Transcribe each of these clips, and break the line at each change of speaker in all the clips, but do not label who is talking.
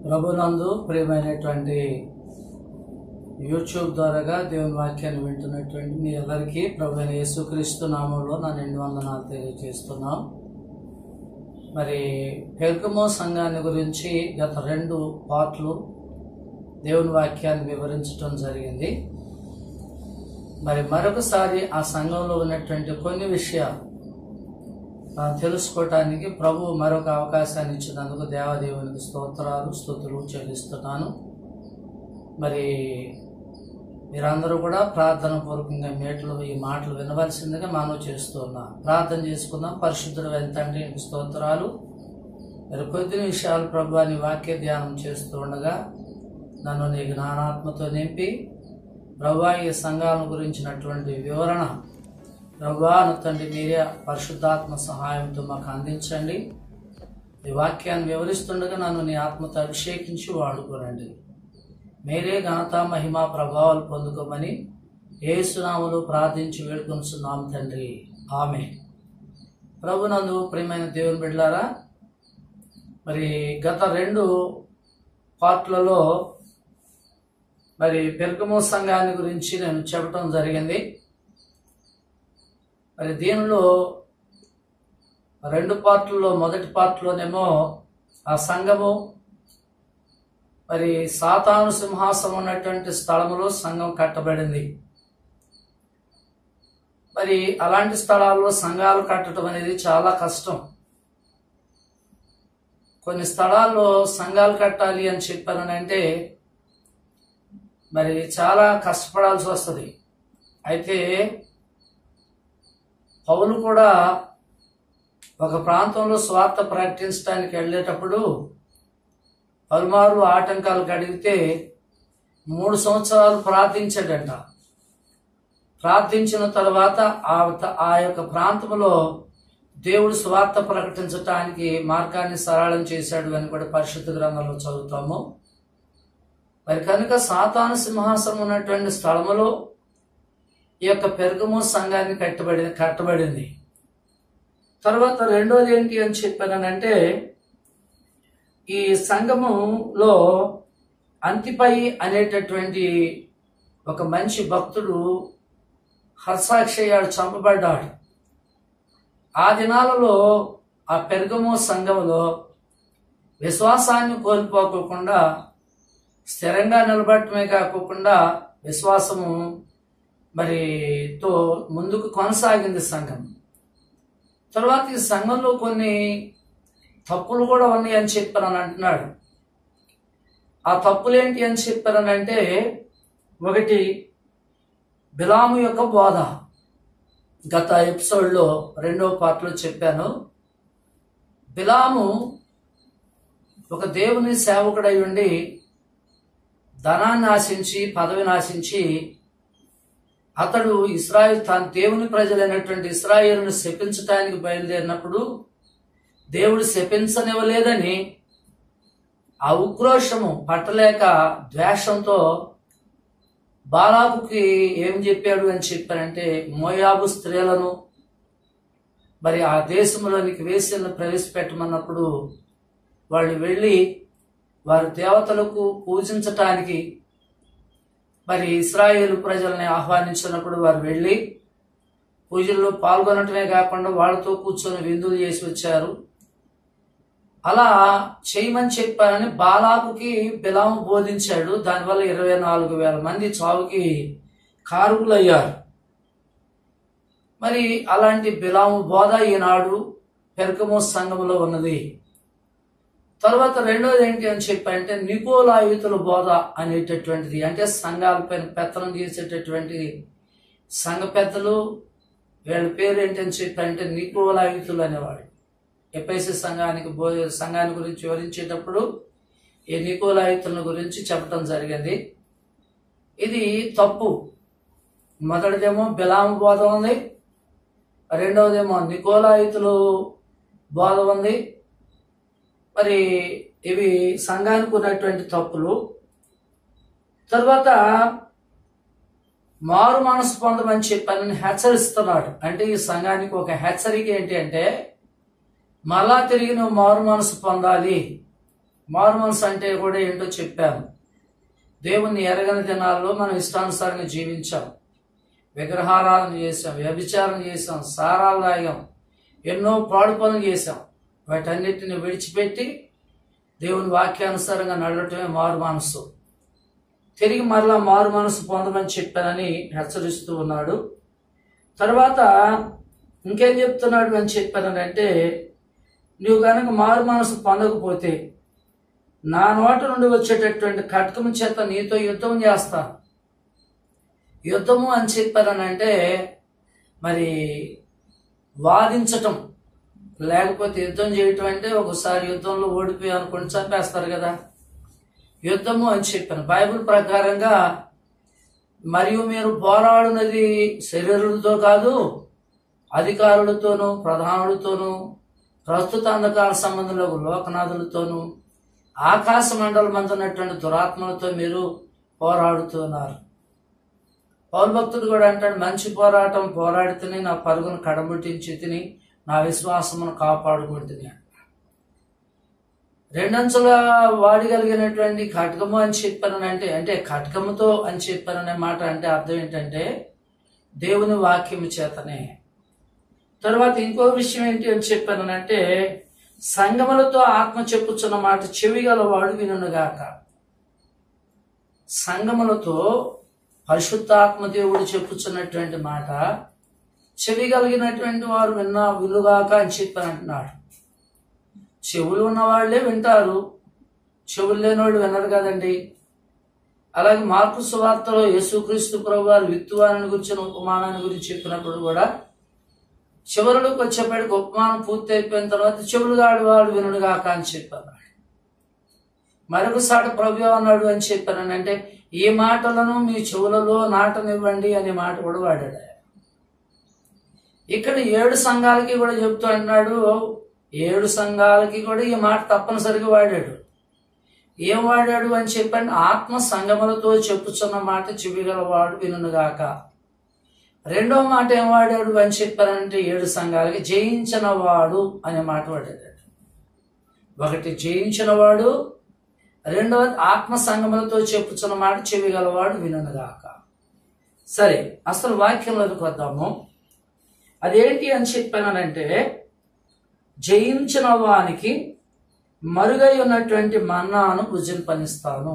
ప్రభునందు ప్రియమైనటువంటి యూట్యూబ్ ద్వారాగా దేవుని వాక్యాన్ని వింటున్నటువంటి మీ అందరికీ ప్రభు అయిన యేసుక్రీస్తు నామంలో నా నిండు వందనాలు తెలియజేస్తున్నాం మరి పెర్గమో సంఘాన్ని గురించి గత రెండు పార్ట్లు దేవుని వాక్యాన్ని వివరించడం జరిగింది మరి మరొకసారి ఆ సంఘంలో ఉన్నటువంటి కొన్ని విషయాలు ఆ, తెలుసుకోవటానికి ప్రభు మరొక అవకాశాన్ని ఇచ్చినందుకు దేవదేవునికి స్తోత్రాలు స్తుతులు చెల్లిస్తున్నాను మరి మీరందరూ కూడా ప్రార్థన పూర్వకంగా మేటలు ఈ మాటలు వినవలసిందిగా మనవి చేస్తున్నాం ప్రార్థన చేసుకుందాం పరిశుద్ధుడు తండ్రి నీకు స్తోత్రాలు మరి కొద్ది నిమిషాలు ప్రభు నీ వాక్య ధ్యానం చేస్తూ ఉండగా నన్ను నీ జ్ఞానాత్మతో నింపి ప్రభా ఈ సంఘాల గురించినటువంటి వివరణ ప్రభాను తండ్రి మీరే పరిశుద్ధాత్మ సహాయంతో మాకు అందించండి ఈ వాక్యాన్ని వివరిస్తుండగా నన్ను నీ ఆత్మతో అభిషేకించి వాడుకోనండి మీరే ఘనత మహిమ ప్రభావాలు పొందుకోమని ఏసునాములు ప్రార్థించి వేడుకొనుచున్నాం తండ్రి ఆమె ప్రభునందు ప్రియమైన దేవుని బిడ్డలారా మరి గత రెండు పార్ట్లలో మరి పెరుగమో సంఘాన్ని గురించి నేను చెప్పడం జరిగింది మరి దీనిలో రెండు పార్ట్లలో మొదటి పార్ట్లోనేమో ఆ సంఘము మరి సాతాను సింహాసనం ఉన్నటువంటి స్థలములో సంఘం కట్టబడింది మరి అలాంటి స్థలాల్లో సంఘాలు కట్టడం అనేది చాలా కష్టం కొన్ని స్థలాల్లో సంఘాలు కట్టాలి అని చెప్పానంటే మరి చాలా కష్టపడాల్సి వస్తుంది అయితే పౌలు కూడా ఒక ప్రాంతంలో స్వార్థ ప్రకటించడానికి వెళ్ళేటప్పుడు పలుమారు ఆటంకాలు కడిగితే మూడు సంవత్సరాలు ప్రార్థించాడంట ప్రార్థించిన తర్వాత ఆ ఆ యొక్క ప్రాంతంలో దేవుడు స్వార్థ ప్రకటించటానికి మార్గాన్ని సరళం చేశాడు అని కూడా పరిశుద్ధ గ్రంథంలో చదువుతాము మరి కనుక సాతాను సింహాసనం ఉన్నటువంటి స్థలములో ఈ యొక్క పెరుగుమో సంఘాన్ని కట్టబడి కట్టబడింది తర్వాత రెండోది ఏంటి అని చెప్పానంటే ఈ సంఘములో అంతిపై అనేటటువంటి ఒక మంచి భక్తుడు హర్షాక్షయాడు చంపబడ్డాడు ఆ దినాలలో ఆ పెరుగమో సంఘములో విశ్వాసాన్ని కోల్పోకోకుండా స్థిరంగా నిలబడటమే కాకుండా విశ్వాసము మరి తో ముందుకు కొనసాగింది సంఘం తర్వాత ఈ సంఘంలో కొన్ని తప్పులు కూడా ఉన్నాయి అని చెప్పారని అంటున్నాడు ఆ తప్పులేంటి అని చెప్పారనంటే ఒకటి బిలాము యొక్క బోధ గత ఎపిసోడ్లో రెండో పార్ట్లో చెప్పాను బిలాము ఒక దేవుని సేవకుడై ఉండి ధనాన్ని ఆశించి పదవిని ఆశించి అతడు ఇస్రాయిల్ తన దేవుని ప్రజలైనటువంటి ఇస్రాయేల్ను శపించటానికి బయలుదేరినప్పుడు దేవుడు శపించనివ్వలేదని ఆ ఉక్రోషము పట్టలేక ద్వేషంతో బాలాకుకి ఏం చెప్పాడు అని చెప్పారంటే మోయాబు స్త్రీలను మరి ఆ దేశంలోనికి వేసిన ప్రవేశపెట్టమన్నప్పుడు వాళ్ళు వెళ్ళి వారి దేవతలకు పూజించటానికి మరి ఇస్రాయేల్ ప్రజల్ని ఆహ్వానించినప్పుడు వారు వెళ్ళి పూజల్లో పాల్గొనటమే కాకుండా వాళ్ళతో కూర్చొని విందులు చేసి వచ్చారు అలా చేయమని చెప్పారని బాలాకుకి బిలాము బోధించాడు దానివల్ల ఇరవై నాలుగు వేల మంది చావుకి కారుకులయ్యారు మరి అలాంటి బిలాము బోధ ఈనాడు పెరకమో సంఘంలో ఉన్నది తర్వాత రెండోది ఏంటి అని చెప్పంటే నికోలాయుతుల బోధ అనేటటువంటిది అంటే సంఘాలపైన పెత్తనం చేసేటటువంటి సంఘ పెద్దలు వీళ్ళ పేరు ఏంటి అని చెప్పంటే నికోలాయుతులు అనేవాడు ఎపైసి సంఘానికి బో సంఘాన్ని గురించి వివరించేటప్పుడు ఈ నికోలాయుతుల గురించి చెప్పడం జరిగింది ఇది తప్పు మొదటిదేమో బిలాము బోధ ఉంది రెండవదేమో నికోలాయుతులు బోధ ఉంది మరి ఇవి సంఘానికి ఉన్నటువంటి తప్పులు తర్వాత మారు మనసు పొందమని చెప్పానని హెచ్చరిస్తున్నాడు అంటే ఈ సంఘానికి ఒక హెచ్చరిక ఏంటి అంటే మరలా తిరిగి నువ్వు మారు మనసు పొందాలి మారు మనసు అంటే కూడా ఏంటో చెప్పాను దేవుణ్ణి ఎరగని దినాల్లో మనం ఇష్టానుసారంగా జీవించాం విగ్రహారాధన చేసాం వ్యభిచారం చేసాం సారాలు తాగాం ఎన్నో పాడు పనులు చేసాం వాటన్నిటిని విడిచిపెట్టి దేవుని వాక్యానుసారంగా నడవటమే మారు మనసు తిరిగి మరలా మారు మనసు పొందమని చెప్పానని హెచ్చరిస్తూ ఉన్నాడు తర్వాత ఇంకేం చెప్తున్నాడు అని చెప్పానంటే నువ్వు కనుక మారు మనసు పొందకపోతే నా నోట నుండి వచ్చేటటువంటి ఖడ్గము చేత నీతో యుద్ధం చేస్తాను యుద్ధము అని చెప్పారనంటే మరి వాదించటం లేకపోతే యుద్ధం చేయటం అంటే ఒకసారి యుద్ధంలో ఓడిపోయి అనుకుని చంపేస్తారు కదా యుద్ధము అని చెప్పాను బైబిల్ ప్రకారంగా మరియు మీరు పోరాడునది శరీరులతో కాదు అధికారులతోనూ ప్రధానులతోనూ ప్రస్తుత అంధకార సంబంధంలో లోకనాథులతోనూ ఆకాశ మండలం అందున్నటువంటి దురాత్మలతో మీరు పోరాడుతున్నారు పౌరు భక్తుడు కూడా అంటాడు మంచి పోరాటం పోరాడితేనే నా పరుగును కడముట్టించి తిని నా విశ్వాసమును కాపాడుకుంటుంది రెండంచుల వాడగలిగినటువంటి ఖడ్గము అని చెప్పానంటే అంటే ఖడ్గముతో అని చెప్పాననే మాట అంటే అర్థం ఏంటంటే దేవుని వాక్యము చేతనే తర్వాత ఇంకో విషయం ఏంటి అని చెప్పానంటే సంగములతో ఆత్మ చెప్పుచున్న మాట చెవి గలవాడు వినుగాక సంగములతో పరిశుద్ధాత్మ దేవుడు చెప్పుచున్నటువంటి మాట చెవి కలిగినటువంటి వారు విన్నా వినుగాక అని చెప్పని అంటున్నాడు చెవులు ఉన్న వాళ్ళే వింటారు చెవులు లేని వాళ్ళు వినరు కదండి అలాగే మార్కు సువార్తలో యేసుక్రీస్తు ప్రభు వారు విత్తువారిని గురించిన ఉపమానాన్ని గురించి చెప్పినప్పుడు కూడా చివరిలోకి వచ్చేప్పటికి ఉపమానం పూర్తి అయిపోయిన తర్వాత చెవులు గాడి వాడు వినుడుగాక అని చెప్పాను మరొకసారి ప్రభు అన్నాడు అని చెప్పాను అంటే ఈ మాటలను మీ చెవులలో నాటనివ్వండి అనే మాట కూడా వాడాడు ఆయన. ఇక్కడ ఏడు సంఘాలకి కూడా చెప్తూ అంటున్నాడు ఏడు సంఘాలకి కూడా ఈ మాట తప్పనిసరిగా వాడాడు ఏం వాడాడు అని చెప్పండి ఆత్మ సంగములతో చెప్పుచున్న మాట చెవిగలవాడు వినుగాక రెండో మాట ఏం వాడాడు అని చెప్పారంటే ఏడు సంఘాలకి జయించిన వాడు అనే మాట వాడాడు ఒకటి జయించిన వాడు రెండవది ఆత్మ సంగములతో చెప్పుచున్న మాట చెవిగలవాడు వినుగాక సరే అసలు వాక్యంలోకి వద్దాము అదేంటి అని చెప్పానంటే జయించిన వానికి మరుగై ఉన్నటువంటి మన్నాను భుజింపనిస్తాను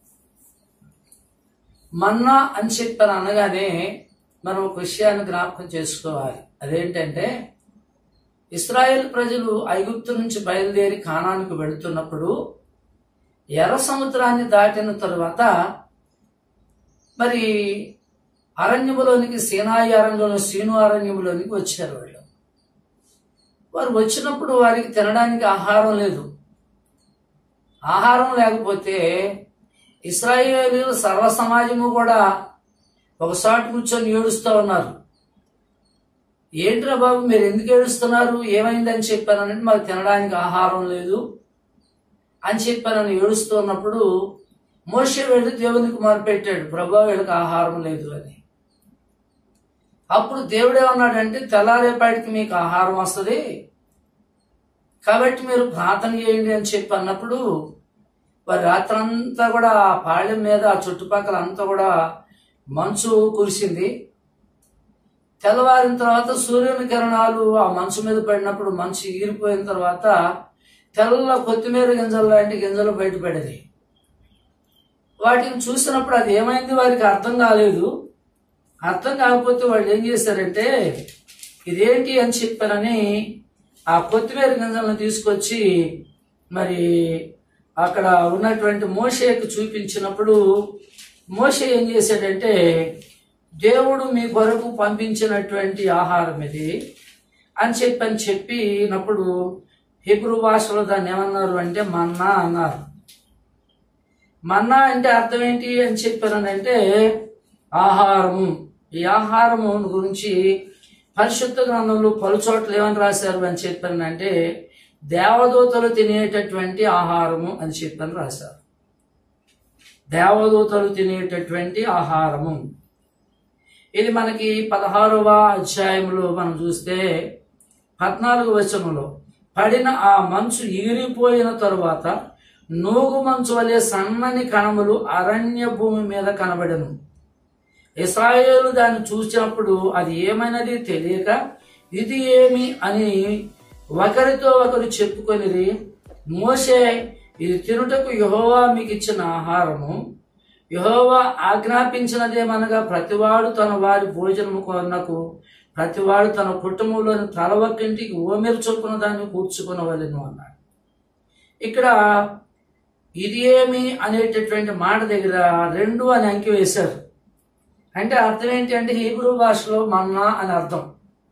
మన్నా అని చెప్పాను అనగానే మనం ఒక విషయాన్ని జ్ఞాపకం చేసుకోవాలి అదేంటంటే ఇస్రాయేల్ ప్రజలు ఐగుప్తు నుంచి బయలుదేరి కానానికి వెళుతున్నప్పుడు ఎర్ర సముద్రాన్ని దాటిన తరువాత మరి అరణ్యములోనికి సీనాయి అరణ్యంలో సీను అరణ్యములోనికి వచ్చారు వాళ్ళు వారు వచ్చినప్పుడు వారికి తినడానికి ఆహారం లేదు ఆహారం లేకపోతే ఇస్రాయేలు సర్వ సమాజము కూడా ఒకసారి కూర్చొని ఏడుస్తూ ఉన్నారు ఏంట్రా బాబు మీరు ఎందుకు ఏడుస్తున్నారు ఏమైందని చెప్పానంటే మాకు తినడానికి ఆహారం లేదు అని చెప్పానని ఏడుస్తున్నప్పుడు మోషే వెళ్ళి దేవునికి మొరపెట్టాడు ప్రభా వీళ్ళకి ఆహారం లేదు అని అప్పుడు దేవుడు ఏమన్నాడంటే తెల్లారేపాటికి మీకు ఆహారం వస్తుంది కాబట్టి మీరు ప్రార్థన చేయండి అని చెప్పి అన్నప్పుడు వారి రాత్రంతా కూడా ఆ పాళ్యం మీద ఆ చుట్టుపక్కల అంతా కూడా మంచు కురిసింది తెల్లవారిన తర్వాత సూర్యుని కిరణాలు ఆ మంచు మీద పడినప్పుడు మంచు ఈరిపోయిన తర్వాత తెల్ల కొత్తిమీర గింజలు లాంటి గింజలు బయటపడేది వాటిని చూసినప్పుడు అది ఏమైంది వారికి అర్థం కాలేదు అర్థం కాకపోతే వాళ్ళు ఏం చేశారంటే ఇదేంటి అని చెప్పారని ఆ కొత్తిమీర గింజలను తీసుకొచ్చి మరి అక్కడ ఉన్నటువంటి మోషేకు చూపించినప్పుడు మోషే ఏం చేశాడంటే దేవుడు మీ కొరకు పంపించినటువంటి ఆహారం ఇది అని చెప్పి అని చెప్పినప్పుడు హిబ్రూ భాషలో దాన్ని ఏమన్నారు అంటే మన్నా అన్నారు మన్నా అంటే అర్థం ఏంటి అని చెప్పారనంటే ఆహారము ఈ ఆహారము గురించి పరిశుద్ధ గ్రంథంలో పలు చోట్ల ఏమని రాశారు అని చెప్పానంటే దేవదూతలు తినేటటువంటి ఆహారము అని చెప్పని రాశారు దేవదూతలు తినేటటువంటి ఆహారము ఇది మనకి పదహారవ అధ్యాయంలో మనం చూస్తే పద్నాలుగు వచనంలో పడిన ఆ మంచు ఈరిపోయిన తరువాత నూగు మంచు వలె సన్నని కణములు అరణ్య భూమి మీద కనబడెను ఇస్రాయేలు దాన్ని చూసినప్పుడు అది ఏమైనది తెలియక ఇది ఏమి అని ఒకరితో ఒకరు చెప్పుకొనిది మోసే ఇది తినుటకు యహోవా మీకు ఇచ్చిన ఆహారము యహోవా ఆజ్ఞాపించినదేమనగా ప్రతివాడు తన వారి భోజనము కొనకు ప్రతివాడు తన కుటుంబంలోని తల ఒక్కింటికి ఓమెరు చొప్పున దాన్ని కూర్చుకునవలెను అన్నాడు ఇక్కడ ఇది ఏమి అనేటటువంటి మాట దగ్గర రెండు అని అంకి వేశారు అంటే అర్థం ఏంటి అంటే హీబ్రూ భాషలో మన్నా అని అర్థం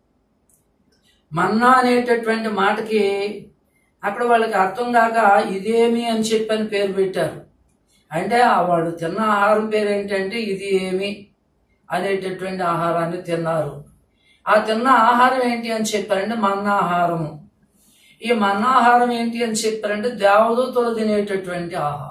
మన్నా అనేటటువంటి మాటకి అక్కడ వాళ్ళకి అర్థం కాక ఇదేమి అని చెప్పని పేరు పెట్టారు అంటే ఆ వాళ్ళు తిన్న ఆహారం పేరు ఏంటంటే ఇది ఏమి అనేటటువంటి ఆహారాన్ని తిన్నారు ఆ తిన్న ఆహారం ఏంటి అని చెప్పారంటే మన్నా ఆహారము ఈ మన్నాహారం ఏంటి అని చెప్పారంటే దేవదూతలు తినేటటువంటి ఆహారం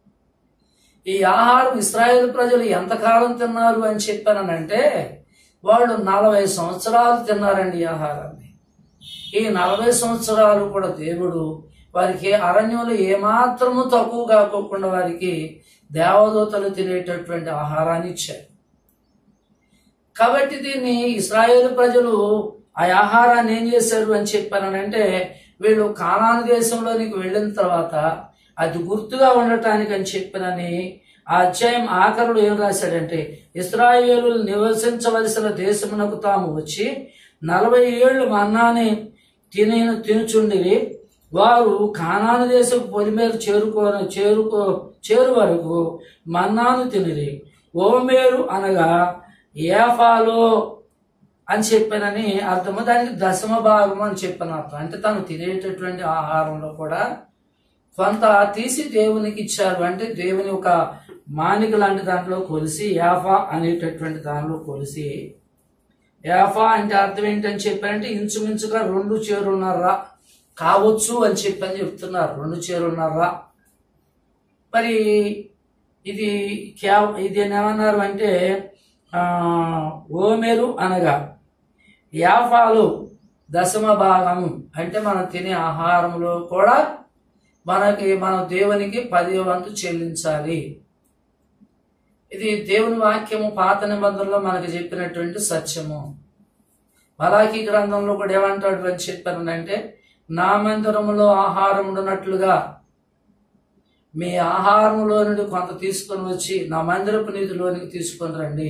ఈ ఆహారం ఇస్రాయేల్ ప్రజలు ఎంతకాలం తిన్నారు అని చెప్పానంటే వాళ్ళు నలభై సంవత్సరాలు తిన్నారండి ఈ ఆహారాన్ని ఈ నలభై సంవత్సరాలు కూడా దేవుడు వారికి అరణ్యంలో ఏమాత్రము తక్కువ కాకోకుండా వారికి దేవదూతలు తినేటటువంటి ఆహారాన్ని ఇచ్చారు కాబట్టి దీన్ని ఇస్రాయేల్ ప్రజలు ఆ ఆహారాన్ని ఏం చేశారు అని చెప్పానంటే వీళ్ళు కానాను దేశంలోనికి వెళ్ళిన తర్వాత అది గుర్తుగా ఉండటానికి అని చెప్పినని ఆ అధ్యాయం ఆఖరుడు ఏం రాశాడంటే ఇస్రాయేలు నివసించవలసిన దేశమునకు తాము వచ్చి నలభై ఏళ్ళు మన్నాని తిని తినుచుండిరి వారు కానాను దేశపు పొలిమేర చేరుకో చేరుకో చేరు వరకు మన్నాను తినిరి ఓమేరు అనగా ఏఫాలో అని చెప్పానని అర్థము దానికి దశమ భాగం అని చెప్పాను అర్థం అంటే తను తినేటటువంటి ఆహారంలో కూడా కొంత తీసి దేవునికి ఇచ్చారు అంటే దేవుని ఒక మానిక లాంటి దాంట్లో కొలిసి యాఫా అనేటటువంటి దానిలో కొలిసి యాఫా అంటే అర్థం ఏంటని చెప్పారంటే ఇంచుమించుగా రెండు చేరున్నర కావచ్చు అని చెప్పని చెప్తున్నారు రెండు చేరున్నర మరి ఇది క్యా ఇది ఏమన్నారు అంటే ఆ, ఓమెరు అనగా యాఫాలు దశమ భాగం అంటే మనం తినే ఆహారంలో కూడా మనకి మనం దేవునికి పది వంతు చెల్లించాలి ఇది దేవుని వాక్యము పాత నిబంధనలో మనకు చెప్పినటువంటి సత్యము మలాకి గ్రంథంలో కూడా ఏమంటాడు అని చెప్పానంటే నా మందిరములో ఆహారం ఉన్నట్లుగా మీ ఆహారంలో నుండి కొంత తీసుకొని వచ్చి నా మందిరపు నిధిలోనికి తీసుకొని రండి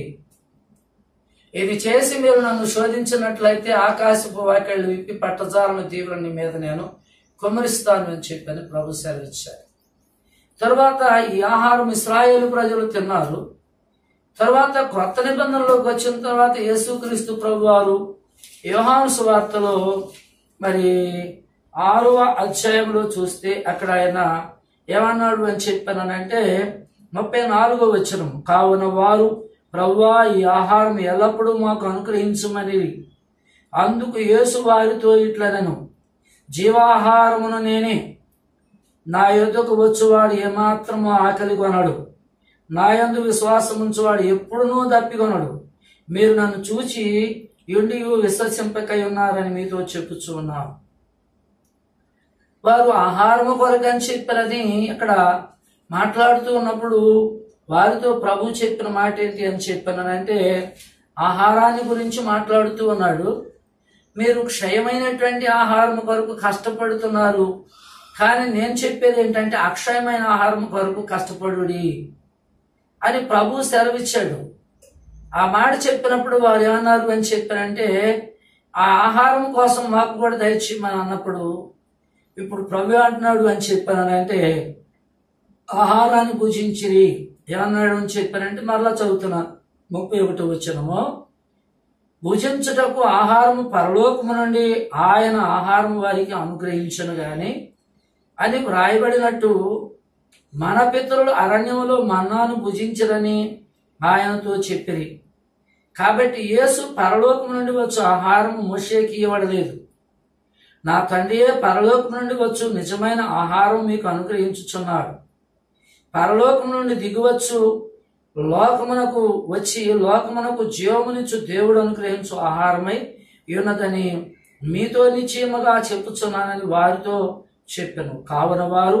ఇది చేసి మీరు నన్ను శోధించినట్లయితే ఆకాశపు వాక్యాలు విప్పి పట్టజాలను తీవ్రని మీద నేను కుమరిస్తాను అని చెప్పని ప్రభు సెలవిచ్చారు తర్వాత ఈ ఆహారం ఇస్రాయేలు ప్రజలు తిన్నారు తర్వాత కొత్త నిబంధనలోకి వచ్చిన తర్వాత యేసుక్రీస్తు ప్రభు వారు యోహాను సువార్తలో మరి ఆరవ అధ్యాయంలో చూస్తే అక్కడ ఆయన ఏమన్నాడు అని చెప్పానంటే ముప్పై నాలుగో వచనం కావున వారు ప్రవ్వా ఈ ఆహారం ఎల్లప్పుడూ మాకు అనుగ్రహించమని అందుకు యేసు వారితో ఇట్లనను జీవాహారమును నేనే నా యొద్దకు వచ్చువాడు ఏమాత్రము ఆకలి కొనడు నా యందు విశ్వాసం ఉంచువాడు ఎప్పుడునూ దప్పికొనడు మీరు నన్ను చూచి యుండి విశ్వసింపకై ఉన్నారని మీతో చెప్పుచూ ఉన్నారు వారు ఆహారము కొరకు అని చెప్పినది ఇక్కడ మాట్లాడుతూ ఉన్నప్పుడు వారితో ప్రభు చెప్పిన మాట ఏంటి అని చెప్పానంటే ఆహారాన్ని గురించి మాట్లాడుతూ ఉన్నాడు మీరు క్షయమైనటువంటి ఆహారం కొరకు కష్టపడుతున్నారు కానీ నేను చెప్పేది ఏంటంటే అక్షయమైన ఆహారం కొరకు కష్టపడుడి అని ప్రభు సెలవిచ్చాడు ఆ మాట చెప్పినప్పుడు వారు ఏమన్నారు అని చెప్పారంటే ఆ ఆహారం కోసం మాకు కూడా దయచేయమని అన్నప్పుడు ఇప్పుడు ప్రభు అంటున్నాడు అని చెప్పానంటే ఆహారాన్ని భుజించిరి ఏమన్నాడు అని చెప్పానంటే మరలా చదువుతున్నా ముప్పై ఒకటి వచ్చినము భుజించుటకు ఆహారము పరలోకము నుండి ఆయన ఆహారం వారికి అనుగ్రహించను గాని అని వ్రాయబడినట్టు మన పితరులు అరణ్యములో మన్నాను భుజించరని ఆయనతో చెప్పిరి కాబట్టి యేసు పరలోకం నుండి వచ్చు ఆహారం మోషేకి ఇవ్వడలేదు నా తండ్రియే పరలోకం నుండి వచ్చు నిజమైన ఆహారం మీకు అనుగ్రహించుచున్నాడు పరలోకం నుండి దిగువచ్చు లోకమునకు వచ్చి లోకమునకు జీవమునిచ్చు దేవుడు అనుగ్రహించు ఆహారమై ఉన్నదని మీతో నిశ్చయముగా చెప్పుచున్నానని వారితో చెప్పాను కావున వారు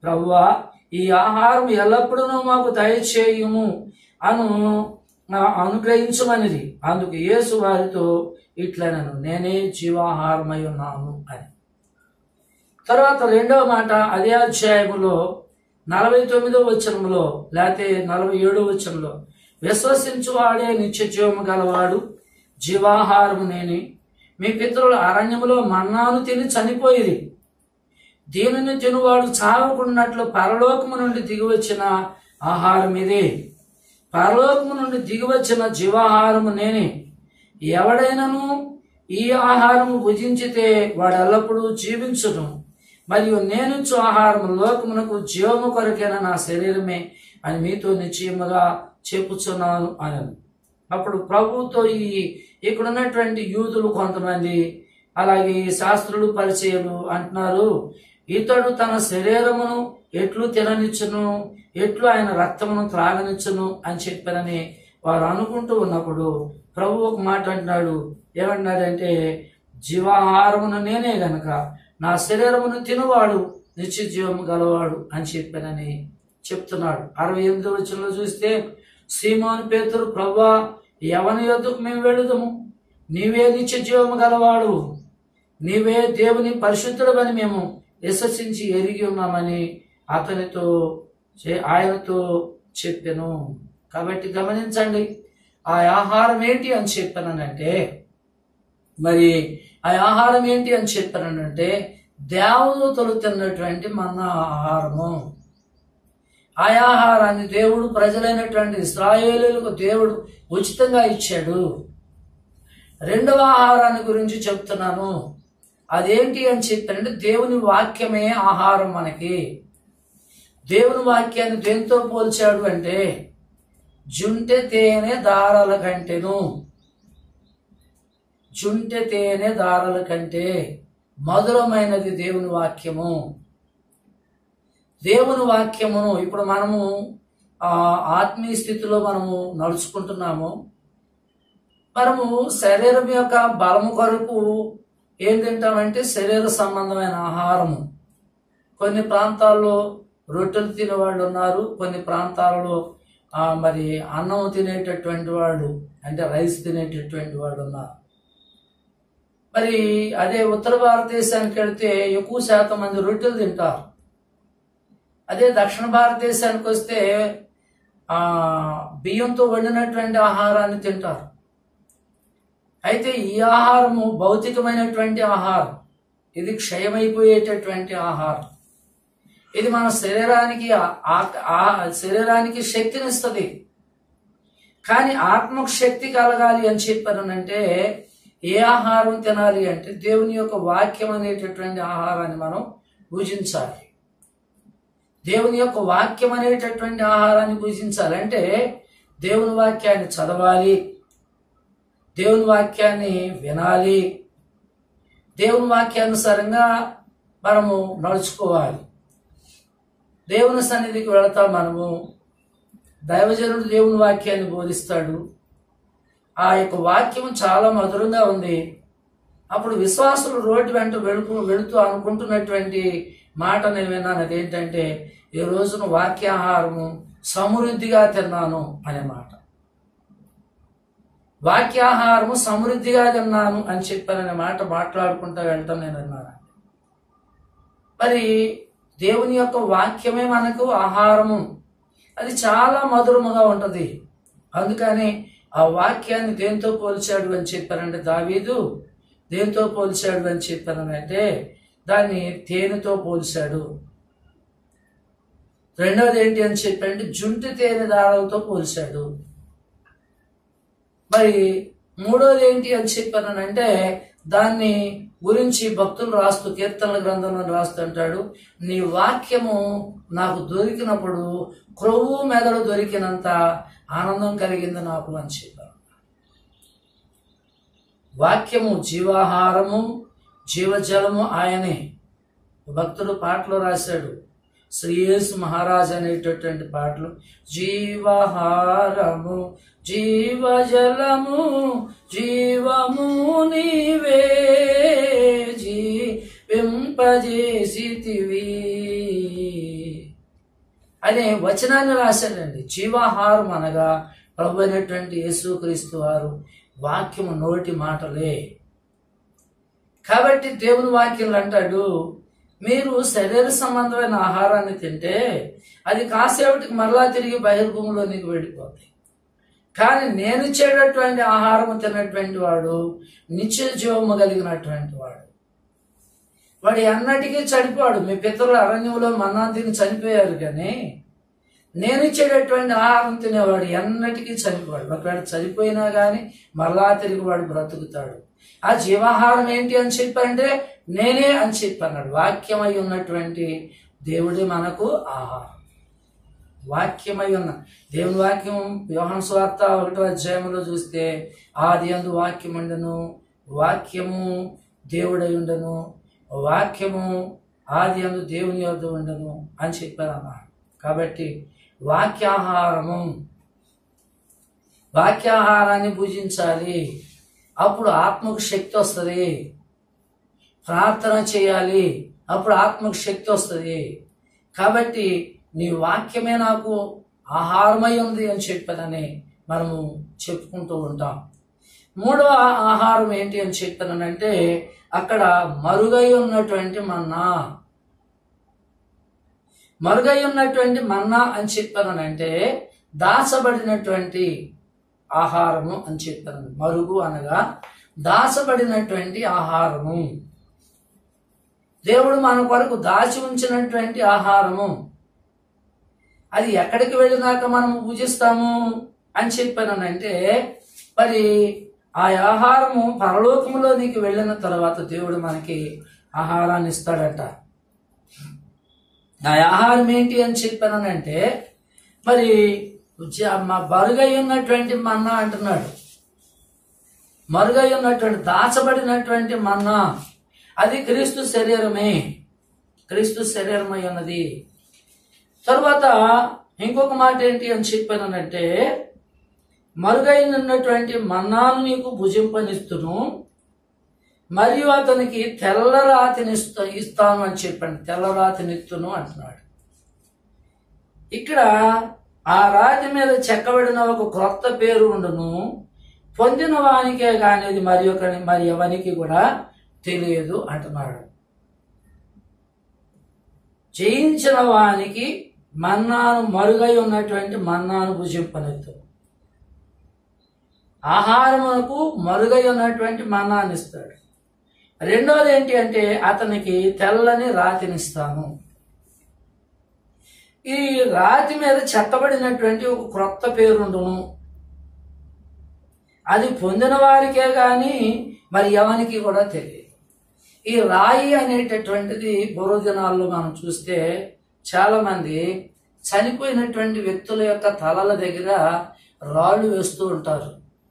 ప్రభువా ఈ ఆహారం ఎల్లప్పుడూ మాకు దయచేయుము అను ఆ, అనుగ్రహించమనిది అందుకు యేసు వారితో ఇట్లనను నేనే జీవాహారమై ఉన్నాను అని తర్వాత రెండవ మాట అదే అధ్యాయములో నలభై తొమ్మిదో వచనంలో లేకపోతే నలభై ఏడో వచనంలో విశ్వసించువాడే నిత్య జీవము గలవాడు జీవాహారము నేనే మీ పితరుల అరణ్యములో మన్నాను తిని చనిపోయిరి దీనిని తినువాడు చావకున్నట్లు పరలోకము నుండి దిగివచ్చిన ఆహారం ఇదే పరలోకము నుండి దిగివచ్చిన జీవాహారము నేనే ఎవడైనను ఈ ఆహారము భుజించితే వాడు ఎల్లప్పుడూ జీవించును మరియు నేనుచు ఆహారం లోకమునకు జీవము కొరకైన నా శరీరమే అని మీతో నిశ్చయముగా చెప్పుచున్నాను అని అప్పుడు ప్రభువుతో ఈ ఇక్కడ ఉన్నటువంటి యూదులు కొంతమంది అలాగే ఈ శాస్త్రులు పరిచయులు అంటున్నారు ఇతడు తన శరీరమును ఎట్లు తిననిచ్చును ఎట్లు ఆయన రక్తమును త్రాగనిచ్చును అని చెప్పారని వారు అనుకుంటూ ఉన్నప్పుడు ప్రభు ఒక మాట అంటున్నాడు ఏమంటున్నాడంటే జీవాహారమును నేనే గనక నా శరీరమును తినువాడు నిత్య జీవము గలవాడు అని చెప్పానని చెప్తున్నాడు అరవై ఎనిమిది వచ్చినలో చూస్తే సీమోన్ పేతురు ప్రభా ఎవని యొద్దకు మేము వెళుదము నీవే నిత్య జీవము గలవాడు నీవే దేవుని పరిశుద్ధుడమని మేము విశ్వసించి ఎరిగి ఉన్నామని అతనితో చే- ఆయనతో చెప్పాను కాబట్టి గమనించండి ఆ ఆహారం ఏంటి అని చెప్పానంటే మరి ఆ ఆహారం ఏంటి అని చెప్పానంటే దేవదూతలు తిన్నటువంటి మన ఆహారము ఆ ఆహారాన్ని దేవుడు ప్రజలైనటువంటి ఇస్రాయేలులకు దేవుడు ఉచితంగా ఇచ్చాడు రెండవ ఆహారాన్ని గురించి చెప్తున్నాను అదేంటి అని చెప్పారంటే దేవుని వాక్యమే ఆహారం మనకి దేవుని వాక్యాన్ని దేంతో పోల్చాడు అంటే జుంటె తేనె దారాల కంటెను జుంటె తేనె దారాల కంటే మధురమైనది దేవుని వాక్యము దేవుని వాక్యమును ఇప్పుడు మనము ఆ ఆత్మీయ స్థితిలో మనము నడుచుకుంటున్నాము మనము శరీరం యొక్క బలము కొరకు ఏం తింటామంటే శరీర సంబంధమైన ఆహారము కొన్ని ప్రాంతాల్లో రొట్టెలు తినే వాళ్ళు ఉన్నారు కొన్ని ప్రాంతాలలో ఆ, మరి అన్నం తినేటటువంటి వాళ్ళు అంటే రైస్ తినేటటువంటి వాళ్ళు ఉన్నారు మరి అదే ఉత్తర భారతదేశానికి వెళ్తే ఎక్కువ శాతం మంది రొట్టెలు తింటారు అదే దక్షిణ భారతదేశానికి వస్తే ఆ బియ్యంతో వండినటువంటి ఆహారాన్ని తింటారు అయితే ఈ ఆహారము భౌతికమైనటువంటి ఆహారం ఇది క్షయమైపోయేటటువంటి ఆహారం ఇది మన శరీరానికి ఆ- ఆ- ఆ- శరీరానికి శక్తినిస్తుంది కానీ ఆత్మకు శక్తి కలగాలి అని చెప్పారనంటే ఏ ఆహారం తినాలి అంటే దేవుని యొక్క వాక్యం అనేటటువంటి ఆహారాన్ని మనం భుజించాలి దేవుని యొక్క వాక్యం అనేటటువంటి ఆహారాన్ని భుజించాలి అంటే దేవుని వాక్యాన్ని చదవాలి దేవుని వాక్యాన్ని వినాలి దేవుని వాక్యానుసారంగా మనము నడుచుకోవాలి దేవుని సన్నిధికి వెళతాం మనము దైవజనుడు దేవుని వాక్యాన్ని బోధిస్తాడు ఆ యొక్క వాక్యం చాలా మధురంగా ఉంది అప్పుడు విశ్వాసులు రోడ్డు వెంట వెళుతూ వెళుతూ అనుకుంటున్నటువంటి మాట నేను విన్నాను అదేంటంటే ఈ రోజున వాక్యాహారము సమృద్ధిగా తిన్నాను అనే మాట వాక్యాహారము సమృద్ధిగా తిన్నాను అని చెప్పాననే మాట మాట్లాడుకుంటూ వెళ్ళటం నేను విన్నాను మరి దేవుని యొక్క వాక్యమే మనకు ఆహారము అది చాలా మధురముగా ఉంటది అందుకని ఆ వాక్యాన్ని దేంతో పోల్చాడు అని చెప్పారంటే దావీదు దేంతో పోల్చాడు అని చెప్పానంటే దాన్ని తేనెతో పోల్చాడు రెండవది ఏంటి అని చెప్పారంటే జుంటి తేనె దారాలతో పోల్చాడు మరి మూడోది ఏంటి అని చెప్పానంటే దాన్ని గురించి భక్తులు రాస్తూ కీర్తనల గ్రంథంలో రాస్తూ అంటాడు నీ వాక్యము నాకు దొరికినప్పుడు క్రొవ్వు మెదడు దొరికినంత ఆనందం కలిగింది నాకు అని చెప్పారు వాక్యము జీవాహారము జీవజలము ఆయనే భక్తుడు పాటలో రాశాడు శ్రీయేసు మహారాజ్ అనేటటువంటి పాటలు జీవహారము జీవజలము జీవము నీవే జీవింపజేసితివి అనే వచనాన్ని రాశాడండి జీవాహారం అనగా ప్రభు అయినటువంటి యేసుక్రీస్తు వారు వాక్యము నోటి మాటలే కాబట్టి దేవుని వాక్యం అంటాడు మీరు శరీర సంబంధమైన ఆహారాన్ని తింటే అది కాసేపటికి మరలా తిరిగి బహిర్భూమిలోనికి వెళ్ళిపోతాయి కానీ నేను ఇచ్చేటటువంటి ఆహారం తిన్నటువంటి వాడు నిత్య జీవము కలిగినటువంటి వాడు వాడు ఎన్నటికీ చనిపోడు మీ పితరులు అరణ్యంలో మన్నాన్ని తిని చనిపోయారు కానీ నేను ఇచ్చేటటువంటి ఆహారం తినేవాడు ఎన్నటికీ చనిపోడు ఒకవేళ చనిపోయినా కానీ మరలా తిరిగి వాడు బ్రతుకుతాడు ఆ జీవాహారం ఏంటి అని చెప్పంటే నేనే అని చెప్పన్నాడు వాక్యమై ఉన్నటువంటి దేవుడే మనకు ఆహారం వాక్యమై ఉన్న దేవుని వాక్యం యోహన్ స్వార్త ఒకటో అధ్యాయంలో చూస్తే ఆది అందు వాక్యం ఉండను వాక్యము దేవుడై ఉండను వాక్యము ఆది అందు దేవుని యొద్ద ఉండను అని చెప్పారు అన్నాడు కాబట్టి వాక్యాహారము వాక్యాహారాన్ని భుజించాలి అప్పుడు ఆత్మకు శక్తి వస్తుంది ప్రార్థన చేయాలి అప్పుడు ఆత్మకు శక్తి వస్తుంది కాబట్టి నీ వాక్యమే నాకు ఆహారమై ఉంది అని చెప్పానని మనము చెప్పుకుంటూ ఉంటాం మూడవ ఆహారం ఏంటి అని చెప్పానంటే అక్కడ మరుగై ఉన్నటువంటి మన్నా మరుగై ఉన్నటువంటి మన్నా అని చెప్పానంటే దాచబడినటువంటి ఆహారము అని చెప్పాను మరుగు అనగా దాచబడినటువంటి ఆహారము దేవుడు మన కొరకు దాచి ఉంచినటువంటి ఆహారము అది ఎక్కడికి వెళ్ళినాక మనము పూజిస్తాము అని చెప్పానంటే మరి ఆ ఆహారము పరలోకములోనికి వెళ్ళిన తర్వాత దేవుడు మనకి ఆహారాన్ని ఇస్తాడట ఆ ఆహారం ఏంటి అని చెప్పానంటే మరి జ- మా బరుగై ఉన్నటువంటి మన్నా అంటున్నాడు మరుగై ఉన్నటువంటి దాచబడినటువంటి మన్నా అది క్రీస్తు శరీరమే క్రీస్తు శరీరమై ఉన్నది తరువాత ఇంకొక మాట ఏంటి అని చెప్పానంటే మరుగైనటువంటి మన్నాను నీకు భుజింపనిస్తును మరియు అతనికి తెల్ల రాతినిస్తా ఇస్తాను అని చెప్పండి తెల్ల రాతినిస్తును అంటున్నాడు ఇక్కడ ఆ రాతి మీద చెక్కబడిన ఒక క్రొత్త పేరు ఉండును పొందిన వానికే కానీ అది మరి ఒకరి మరి ఎవరికి కూడా తెలియదు అంటున్నాడు జయించిన వానికి మన్నాను మరుగై ఉన్నటువంటి మన్నాను భుజింపనెత్తు ఆహారమునకు మరుగై ఉన్నటువంటి మన్నాన్ని ఇస్తాడు రెండోది ఏంటి అంటే అతనికి తెల్లని రాతినిస్తాను ఈ రాతి మీద చెక్కబడినటువంటి ఒక క్రొత్త పేరుండును అది పొందిన వారికే గాని మరి ఎవరికి కూడా తెలియదు ఈ రాయి అనేటటువంటిది పూర్వదినాల్లో మనం చూస్తే చాలా మంది చనిపోయినటువంటి వ్యక్తుల యొక్క తలల దగ్గర రాళ్ళు వేస్తూ ఉంటారు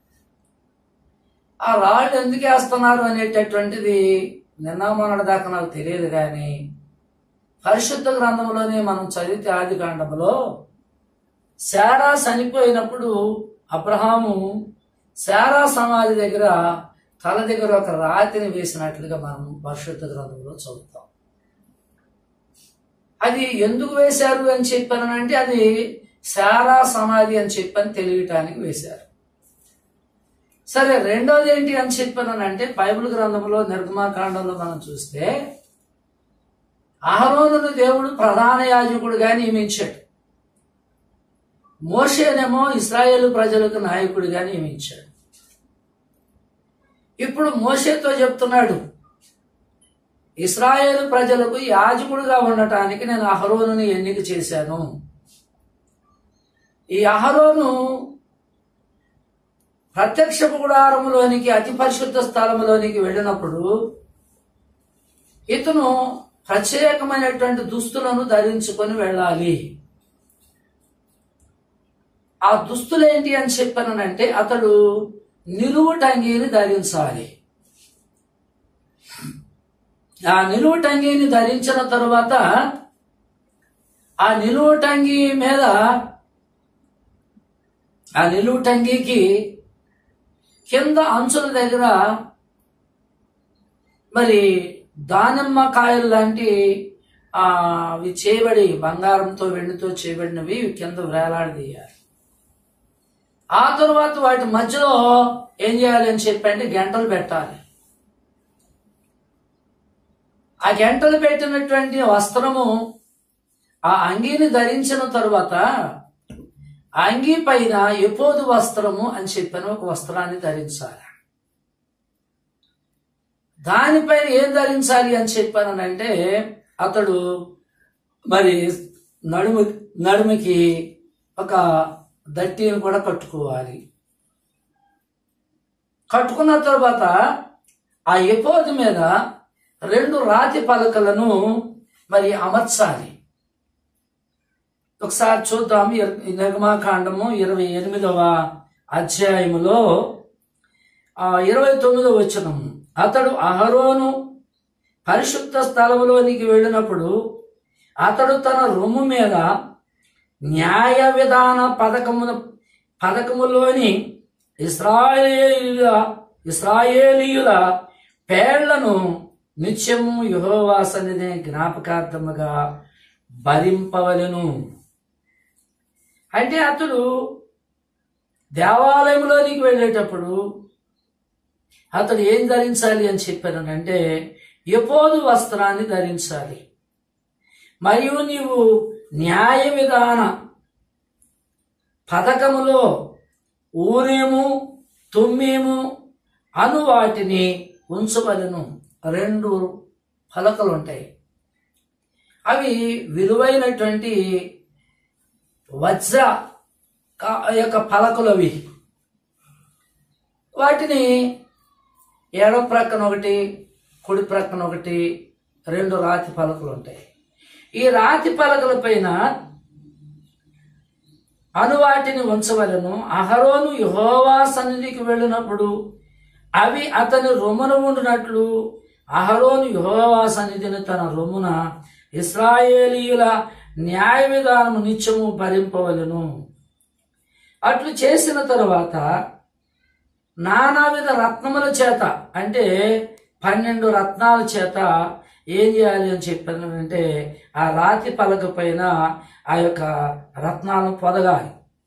ఆ రాళ్ళు ఎందుకు వేస్తున్నారు అనేటటువంటిది నిన్న మొన్నటి దాకా నాకు తెలియదు కానీ పరిశుద్ధ గ్రంథంలోనే మనం చదివితే ఆది కాండములో శారా చనిపోయినప్పుడు అబ్రహాము శారా సమాధి దగ్గర తల దగ్గర ఒక రాతిని వేసినట్లుగా మనం పరిశుద్ధ గ్రంథంలో చదువుతాం అది ఎందుకు వేశారు అని చెప్పానంటే అది శారా సమాధి అని చెప్పని తెలియటానికి వేశారు సరే రెండోది ఏంటి అని చెప్పానంటే బైబిల్ గ్రంథంలో నిర్గమాకాండంలో మనం చూస్తే అహరోనును దేవుడు ప్రధాన యాజకుడుగా నియమించాడు మోషేనేమో ఇస్రాయేల్ ప్రజలకు నాయకుడిగా నియమించాడు ఇప్పుడు మోషేతో చెప్తున్నాడు ఇస్రాయేల్ ప్రజలకు యాజకుడిగా ఉండటానికి నేను అహరోనుని ఎన్నిక చేశాను ఈ అహరోను ప్రత్యక్ష గుడారములోనికి అతి పరిశుద్ధ స్థలములోనికి వెళ్ళినప్పుడు ఇతను ప్రత్యేకమైనటువంటి దుస్తులను ధరించుకొని వెళ్ళాలి ఆ దుస్తులు ఏంటి అని చెప్పానంటే అతడు నిలువు టంగీని ధరించాలి ఆ నిలువు టంగీని ధరించిన తరువాత ఆ నిలువు టంగీ మీద ఆ నిలువు టంగీకి కింద అంచుల దగ్గర మరి దానిమ్మ కాయలు లాంటి ఆ, అవి చేయబడి బంగారంతో వెండితో చేయబడినవి ఇవి కింద వేలాడదీయాలి ఆ తరువాత వాటి మధ్యలో ఏం చేయాలి అని చెప్పంటే గంటలు పెట్టాలి ఆ గంటలు పెట్టినటువంటి వస్త్రము ఆ అంగీని ధరించిన తరువాత ఆ అంగీ పైన ఎపోదు వస్త్రము అని చెప్పిన ఒక వస్త్రాన్ని ధరించాలి దానిపైన ఏం ధరించాలి అని చెప్పానంటే అతడు మరి నడుము నడుముకి ఒక దట్టిని కూడా కట్టుకోవాలి కట్టుకున్న తర్వాత ఆ ఎపోది మీద రెండు రాతి పలకలను మరి అమర్చాలి ఒకసారి చూద్దాం ఇర- ఈ నిర్గమాకాండము ఇరవై ఎనిమిదవ అధ్యాయములో ఆ ఇరవై తొమ్మిదవ వచనం అతడు అహరోను పరిశుద్ధ స్థలములోనికి వెళ్ళినప్పుడు అతడు తన రొమ్ము మీద న్యాయ విధాన పథకము పథకములోని ఇస్రాయేలీయుల ఇస్రాయేలీయుల పేర్లను నిత్యము యెహోవా సన్నిధి జ్ఞాపకార్థముగా భరింపవలెను అంటే అతడు దేవాలయంలోనికి వెళ్ళేటప్పుడు అతడు ఏం ధరించాలి అని చెప్పానంటే ఎపోదు వస్త్రాన్ని ధరించాలి మరియు నీవు న్యాయ విధాన పథకములో ఊరేము తుమ్మేము అను వాటిని ఉంచవలను రెండు పలకలు ఉంటాయి అవి విలువైనటువంటి వజ్ర క- యొక్క పలకలు అవి వాటిని ఎడమ ప్రక్కన ఒకటి కుడి ప్రక్కన ఒకటి రెండు రాతి పలకలు ఉంటాయి ఈ రాతి పలకల పైన అనువాటిని ఉంచవలను అహరోను యహోవా సన్నిధికి వెళ్ళినప్పుడు అవి అతని రొమ్మున ఉండినట్లు అహరోను యహోవా సన్నిధిని తన రొమ్మున ఇస్రాయేలీయుల న్యాయ విధానము నిత్యము భరింపవలను అట్లు చేసిన తరువాత నానావిధ రత్నముల చేత అంటే పన్నెండు రత్నాల చేత ఏం చేయాలి అని చెప్పానంటే ఆ రాతి పలక పైన ఆ యొక్క రత్నాలను పొదగాలి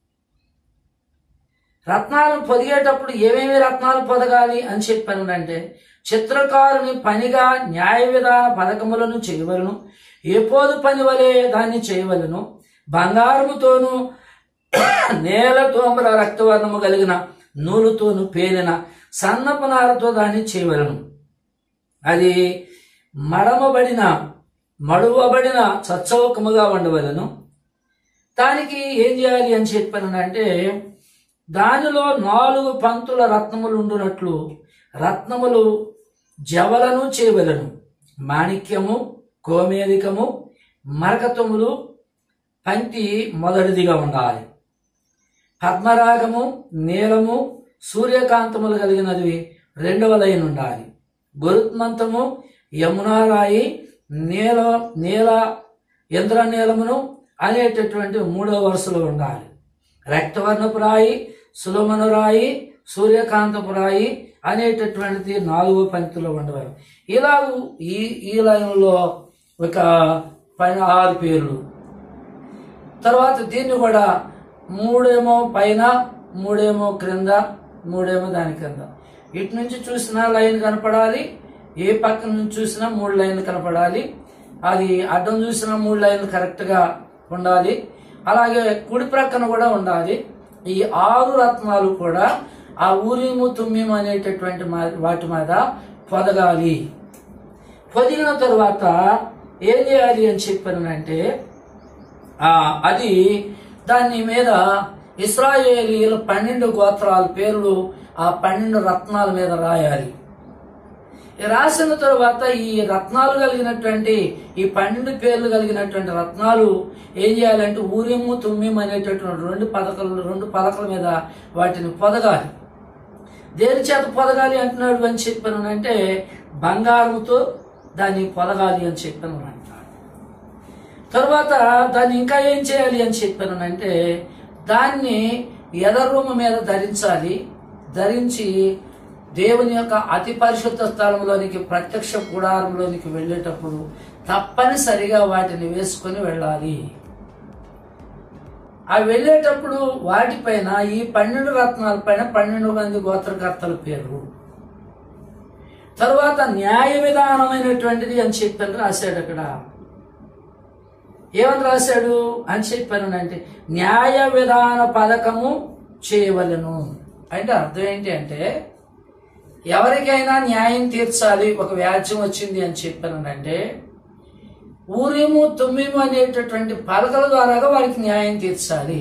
రత్నాలను పొదిగేటప్పుడు ఏమేమి రత్నాలు పొదగాలి అని చెప్పానంటే చిత్రకారుని పనిగా న్యాయ విధాన పథకములను చేయవలను ఎపోదు పని వలె దాన్ని చేయవలను బంగారముతోనూ నేల తోమల రక్తవర్ణము కలిగిన నూలుతోను పేలిన సన్నపు నారతో దాన్ని చేయవలను అది మడమబడిన మడువబడిన చచ్చౌకముగా ఉండవలను దానికి ఏం చేయాలి అని చెప్పానంటే దానిలో నాలుగు పంతుల రత్నములు ఉండునట్లు రత్నములు జవలను చేయవలను మాణిక్యము కోమేదికము మరకతములు పంటి మొదటిదిగా ఉండాలి పద్మరాగము నీలము సూర్యకాంతములు కలిగినది రెండవ లైన్ ఉండాలి గొరుత్మంతము యమునారాయి నీల నీల ఇంద్రనీలమును అనేటటువంటి మూడవ వరుసలో ఉండాలి రక్తవర్ణపు రాయి సులమను రాయి సూర్యకాంతపు రాయి అనేటటువంటిది నాలుగో పంక్తిలో ఉండవాలి ఇలాగూ ఈ ఈ లైన్లో ఒక పైన ఆరు పేర్లు తర్వాత దీన్ని కూడా మూడేమో పైన మూడేమో క్రింద మూడేమో దాని కింద ఇటు నుంచి చూసినా లైన్ కనపడాలి ఏ పక్క నుంచి చూసినా మూడు లైన్లు కనపడాలి అది అడ్డం చూసినా మూడు లైన్లు కరెక్ట్గా ఉండాలి అలాగే కుడి ప్రక్కన కూడా ఉండాలి ఈ ఆరు రత్నాలు కూడా ఆ ఊరిము తుమ్మిము అనేటటువంటి మా- వాటి మీద పొదగాలి పొదిగిన తరువాత ఏం చేయాలి అని చెప్పానంటే ఆ, అది దాని మీద ఇస్రాయేలీల పన్నెండు గోత్రాల పేర్లు ఆ పన్నెండు రత్నాల మీద రాయాలి ఈ రాసిన తరువాత ఈ రత్నాలు కలిగినటువంటి ఈ పన్నెండు పేర్లు కలిగినటువంటి రత్నాలు ఏం చేయాలంటే ఊరిము తుమ్మిము అనేటటువంటి రెండు పథకాలు రెండు పలకల మీద వాటిని పొదగాలి దేని చేత పొదగాలి అంటున్నాడు అని చెప్పాను అంటే బంగారముతో దాన్ని పొదగాలి అని చెప్పాను అంటాడు తర్వాత దాన్ని ఇంకా ఏం చేయాలి అని చెప్పానంటే దాన్ని ఎదరూమ మీద ధరించాలి ధరించి దేవుని యొక్క అతి పరిశుద్ధ స్థలంలోనికి ప్రత్యక్ష గుడారంలోనికి వెళ్ళేటప్పుడు తప్పనిసరిగా వాటిని వేసుకొని వెళ్ళాలి ఆ వెళ్ళేటప్పుడు వాటిపైన ఈ పన్నెండు రత్నాల పైన పన్నెండు మంది గోత్రకర్తల పేరు తరువాత న్యాయ విధానమైనటువంటిది అని చెప్పని రాశాడు అక్కడ ఏమని రాశాడు అని చెప్పాను అంటే న్యాయ విధాన పథకము చేయవలను అంటే అర్థం ఏంటి అంటే ఎవరికైనా న్యాయం తీర్చాలి ఒక వ్యాజ్యం వచ్చింది అని చెప్పానంటే ఊరేము తుమ్మిము అనేటటువంటి పలకల ద్వారాగా వారికి న్యాయం తీర్చాలి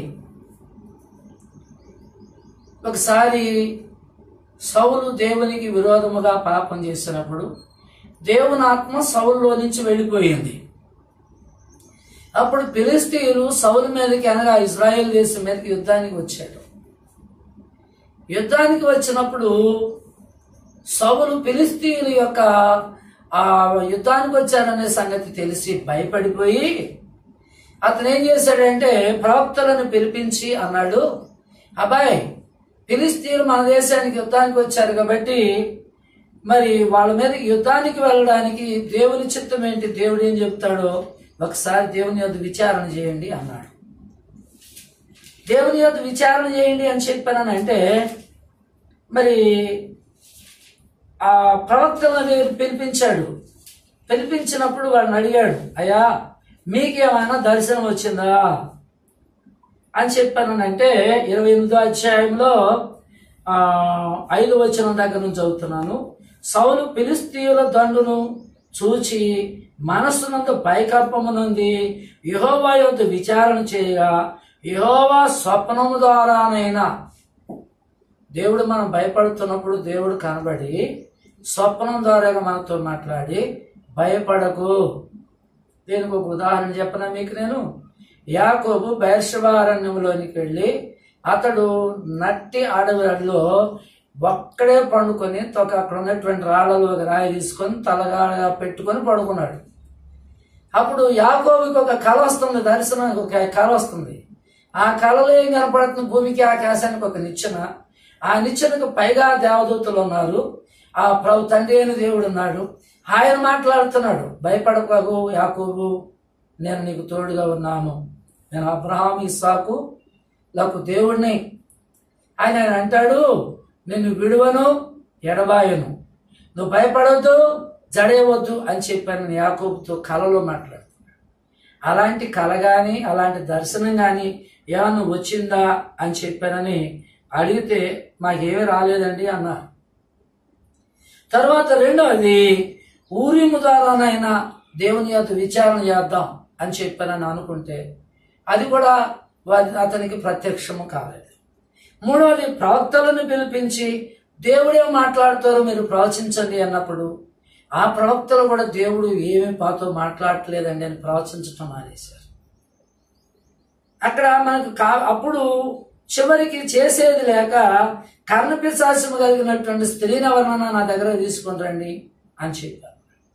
ఒకసారి సౌలు దేవునికి విరోధముగా పాపం చేసినప్పుడు దేవుని ఆత్మ సౌలులో నుంచి వెళ్ళిపోయింది అప్పుడు ఫిలిస్తీయులు సౌలు మీదకి అనగా ఇజ్రాయెల్ దేశం మీదకి యుద్ధానికి వచ్చాడు యుద్ధానికి వచ్చినప్పుడు సౌలు ఫిలిస్తీయుల యొక్క ఆ యుద్ధానికి వచ్చారనే సంగతి తెలిసి భయపడిపోయి అతను ఏం చేశాడంటే ప్రవక్తలను పిలిపించి అన్నాడు అబ్బాయి ఫిలిస్తీన్లు మన దేశానికి యుద్ధానికి వచ్చారు కాబట్టి మరి వాళ్ళ మీద యుద్ధానికి వెళ్ళడానికి దేవుని చిత్తం ఏంటి దేవుడు ఏం చెప్తాడో ఒకసారి దేవుని యొద్ద విచారణ చేయండి అన్నాడు దేవుని యొద్ద విచారణ చేయండి అని చెప్పానంటే మరి ఆ ప్రవక్తలను దగ్గర పిలిపించాడు పిలిపించినప్పుడు వాడిని అడిగాడు అయ్యా మీకేమైనా దర్శనం వచ్చిందా అని చెప్పానంటే ఇరవై ఎనిమిదో అధ్యాయంలో ఆ, ఐదు వచనం దగ్గర నుంచి చదువుతున్నాను సౌలు ఫిలిస్తీయుల దండును చూచి మనస్సునందు పైకప్పమునుంది యహోవా యొద్ద విచారణ చేయగా యహోవా స్వప్నము ద్వారానైనా దేవుడు మనం భయపడుతున్నప్పుడు దేవుడు కనబడి స్వప్నం ద్వారాగా మనతో మాట్లాడి భయపడకు దీనికి ఒక ఉదాహరణ చెప్పనా మీకు నేను యాకోబు బైర్షవారణ్యంలోనికి వెళ్ళి అతడు నట్టి అడవిలో ఒక్కడే పండుకొని తొక అక్కడ ఉన్నటువంటి రాళ్ళలో ఒక రాయి తీసుకొని తలగా పెట్టుకొని పడుకున్నాడు అప్పుడు యాకోబుకి ఒక కళ వస్తుంది దర్శనానికి ఒక కళ వస్తుంది ఆ కళలో ఏం కనపడుతుంది భూమికి ఆకాశానికి ఒక నిచ్చెన ఆ నిచ్చెనకు పైగా దేవదూతలు ఉన్నారు ఆ ప్రభు తండ్రి అయిన దేవుడు ఉన్నాడు ఆయన మాట్లాడుతున్నాడు భయపడకు యాకోబు నేను నీకు తోడుగా ఉన్నాను నేను అబ్రహాం ఇస్సాకు లకు దేవుడిని ఆయన ఆయన అంటాడు నిన్ను విడువను ఎడబాయను నువ్వు భయపడవద్దు జడేయవద్దు అని చెప్పాను యాకోబుతో కలలో మాట్లాడుతున్నాడు అలాంటి కళ కానీ అలాంటి దర్శనం కానీ ఏమన్నా వచ్చిందా అని చెప్పానని అడిగితే మాకేమీ రాలేదండి అన్నారు తర్వాత రెండవది ఊరిము ద్వారానైనా దేవుని యొక్క విచారణ చేద్దాం అని చెప్పానని అనుకుంటే అది కూడా వా- అతనికి ప్రత్యక్షము కాలేదు మూడవది ప్రవక్తలను పిలిపించి దేవుడే మాట్లాడతారో మీరు ప్రవచించండి అన్నప్పుడు ఆ ప్రవక్తలు కూడా దేవుడు ఏమీ పాతో మాట్లాడట్లేదండి అని ప్రవచించటం మానేశారు అక్కడ మనకు కా అప్పుడు చివరికి చేసేది లేక కర్ణపిశాసము కలిగినటువంటి స్త్రీని ఎవరినైనా నా దగ్గర తీసుకొని రండి అని చెప్పారు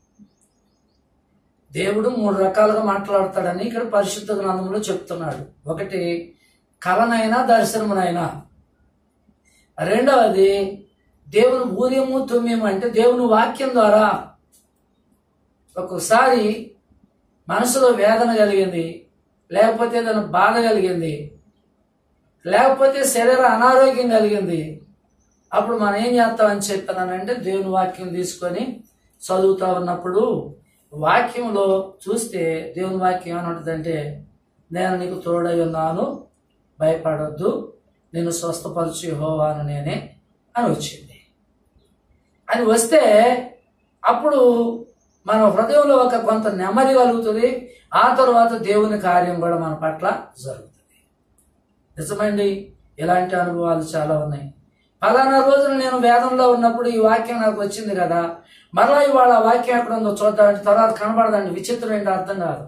దేవుడు మూడు రకాలుగా మాట్లాడతాడని ఇక్కడ పరిశుద్ధ గ్రంథంలో చెప్తున్నాడు ఒకటి కలనైనా దర్శనమునైనా రెండవది దేవుని ఊర్యము తుమ్యము అంటే దేవుని వాక్యం ద్వారా ఒక్కొక్కసారి మనసులో వేదన కలిగింది లేకపోతే ఏదైనా బాధ కలిగింది లేకపోతే శరీర అనారోగ్యం కలిగింది అప్పుడు మనం ఏం చేస్తామని చెప్తానంటే దేవుని వాక్యం తీసుకొని చదువుతా ఉన్నప్పుడు వాక్యంలో చూస్తే దేవుని వాక్యం ఏమంటుందంటే నేను నీకు తోడై ఉన్నాను భయపడొద్దు నేను స్వస్థపరచు యెహోవాను నేనే అని వచ్చింది అని వస్తే అప్పుడు మన హృదయంలో ఒక కొంత నెమ్మది కలుగుతుంది ఆ తర్వాత దేవుని కార్యం కూడా మన పట్ల జరుగుతుంది నిజమండి ఇలాంటి అనుభవాలు చాలా ఉన్నాయి పలానా రోజున నేను వేదంలో ఉన్నప్పుడు ఈ వాక్యం నాకు వచ్చింది కదా మరలా ఇవాళ ఆ వాక్యం ఎక్కడ ఉందో చూద్దామంటే తర్వాత కనబడదండి విచిత్రం ఏంటో అర్థం కాదు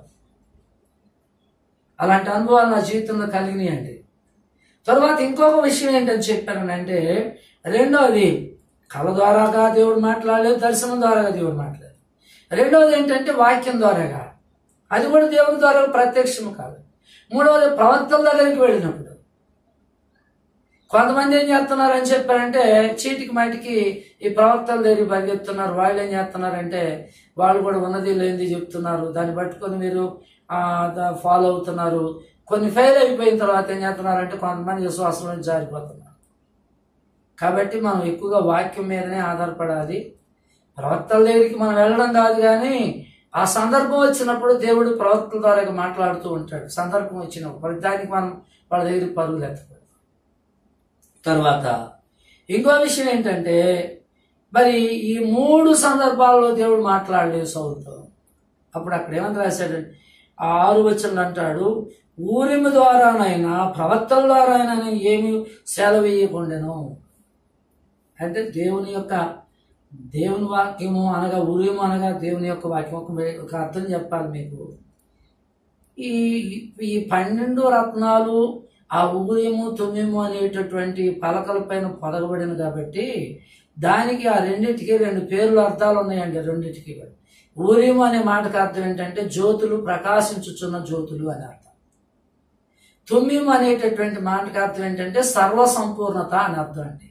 అలాంటి అనుభవాలు నా జీవితంలో కలిగినాయండి తర్వాత ఇంకొక విషయం ఏంటని చెప్పానంటే రెండవది కళ ద్వారాగా దేవుడు మాట్లాడలేదు దర్శనం ద్వారాగా దేవుడు మాట్లాడలేదు రెండవది ఏంటంటే వాక్యం ద్వారాగా అది కూడా దేవుని ద్వారా ప్రత్యక్షం కాదు మూడవది ప్రవక్తల దగ్గరికి వెళ్ళినప్పుడు కొంతమంది ఏం చేస్తున్నారు అని చెప్పారంటే చీటికి మాటికి ఈ ప్రవక్తల దగ్గరికి పరిగెత్తున్నారు వాళ్ళు ఏం చేస్తున్నారంటే వాళ్ళు కూడా ఉన్నది లేనిది చెప్తున్నారు దాన్ని పట్టుకొని మీరు ఫాలో అవుతున్నారు కొన్ని ఫెయిల్ అయిపోయిన తర్వాత ఏం చేస్తున్నారంటే కొంతమంది విశ్వాసం నుంచి జారిపోతున్నారు కాబట్టి మనం ఎక్కువగా వాక్యం మీదనే ఆధారపడాలి ప్రవక్తల దగ్గరికి మనం వెళ్ళడం కాదు కానీ ఆ సందర్భం వచ్చినప్పుడు దేవుడు ప్రవక్తల ద్వారా మాట్లాడుతూ ఉంటాడు సందర్భం వచ్చినప్పుడు ప్రతి దానికి మనం వాళ్ళ దగ్గరికి పరుగులు ఎత్తకూడదు తర్వాత ఇంకో విషయం ఏంటంటే మరి ఈ మూడు సందర్భాల్లో దేవుడు మాట్లాడలేదు సౌలుతో అప్పుడు అక్కడ ఏమని రాశాడంటే ఆ ఆరు వచనంలో అంటాడు ఊరిమి ద్వారానైనా ప్రవక్తల ద్వారానైనా ఏమి సెలవు ఇవ్వకుండాను అంటే దేవుని యొక్క దేవుని వాక్యము అనగా ఉరిము అనగా దేవుని యొక్క వాక్యం ఒక ఒక అర్థం చెప్పాలి మీకు ఈ ఈ పన్నెండు రత్నాలు ఆ ఉగురేము తుమ్మెము అనేటటువంటి పలకల పైన పొదగబడిన కాబట్టి దానికి ఆ రెండింటికి రెండు పేర్లు అర్థాలు ఉన్నాయండి రెండింటికి కూడా ఊరేము అనే మాటకు అర్థం ఏంటంటే జ్యోతులు ప్రకాశించుచున్న జ్యోతులు అని అర్థం తుమ్మిము అనేటటువంటి మాటకు అర్థం ఏంటంటే సర్వ సంపూర్ణత అని అర్థం అండి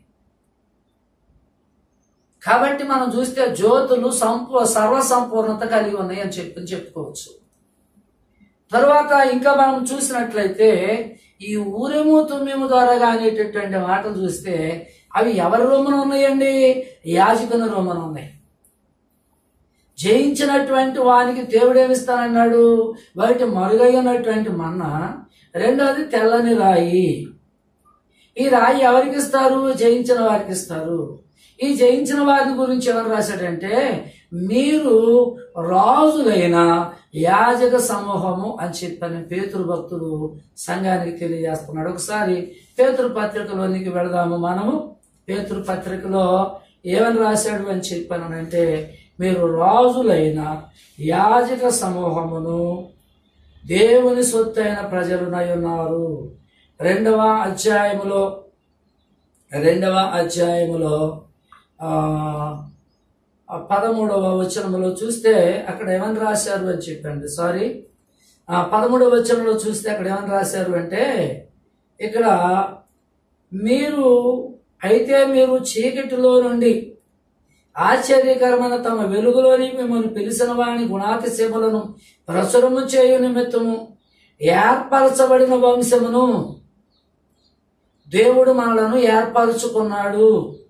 కాబట్టి మనం చూస్తే జ్యోతులు సంపూ సర్వ సంపూర్ణత కలిగి ఉన్నాయి అని చెప్పి చెప్పుకోవచ్చు తర్వాత ఇంకా మనం చూసినట్లయితే ఈ ఊరేము తుమ్మిము ద్వారా అనేటటువంటి మాటలు చూస్తే అవి ఎవరి రూమన ఉన్నాయండి యాజకుని రూమన ఉన్నాయి జయించినటువంటి వానికి దేవుడు ఏమిస్తానన్నాడు వాటి మరుగైనటువంటి మన్న రెండోది తెల్లని రాయి ఈ రాయి ఎవరికి ఇస్తారు జయించిన వారికి ఇస్తారు ఈ జయించిన వారి గురించి ఎవరు రాశాడంటే మీరు రాజులైన యాజక సమూహము అని చెప్పని పేతురు భక్తుడు సంఘానికి తెలియజేస్తున్నాడు ఒకసారి పేతురు పత్రికలోనికి వెళదాము మనము పేతురు పత్రికలో ఏమని రాశాడు అని చెప్పానంటే మీరు రాజులైన యాజక సమూహమును దేవుని సొత్తైన ప్రజలునై ఉన్నారు రెండవ అధ్యాయములో రెండవ అధ్యాయములో ఆ ఆ పదమూడవ వచనములో చూస్తే అక్కడ ఏమని రాశారు అని చెప్పండి సారీ ఆ పదమూడవ వచనంలో చూస్తే అక్కడ ఏమని రాశారు అంటే ఇక్కడ మీరు అయితే మీరు చీకటిలో నుండి ఆశ్చర్యకరమైన తమ వెలుగులోని మిమ్మల్ని పిలిచిన వాని గుణాతిశయములను ప్రచురము చేయు నిమిత్తము ఏర్పరచబడిన వంశమును దేవుడు మనలను ఏర్పరచుకున్నాడు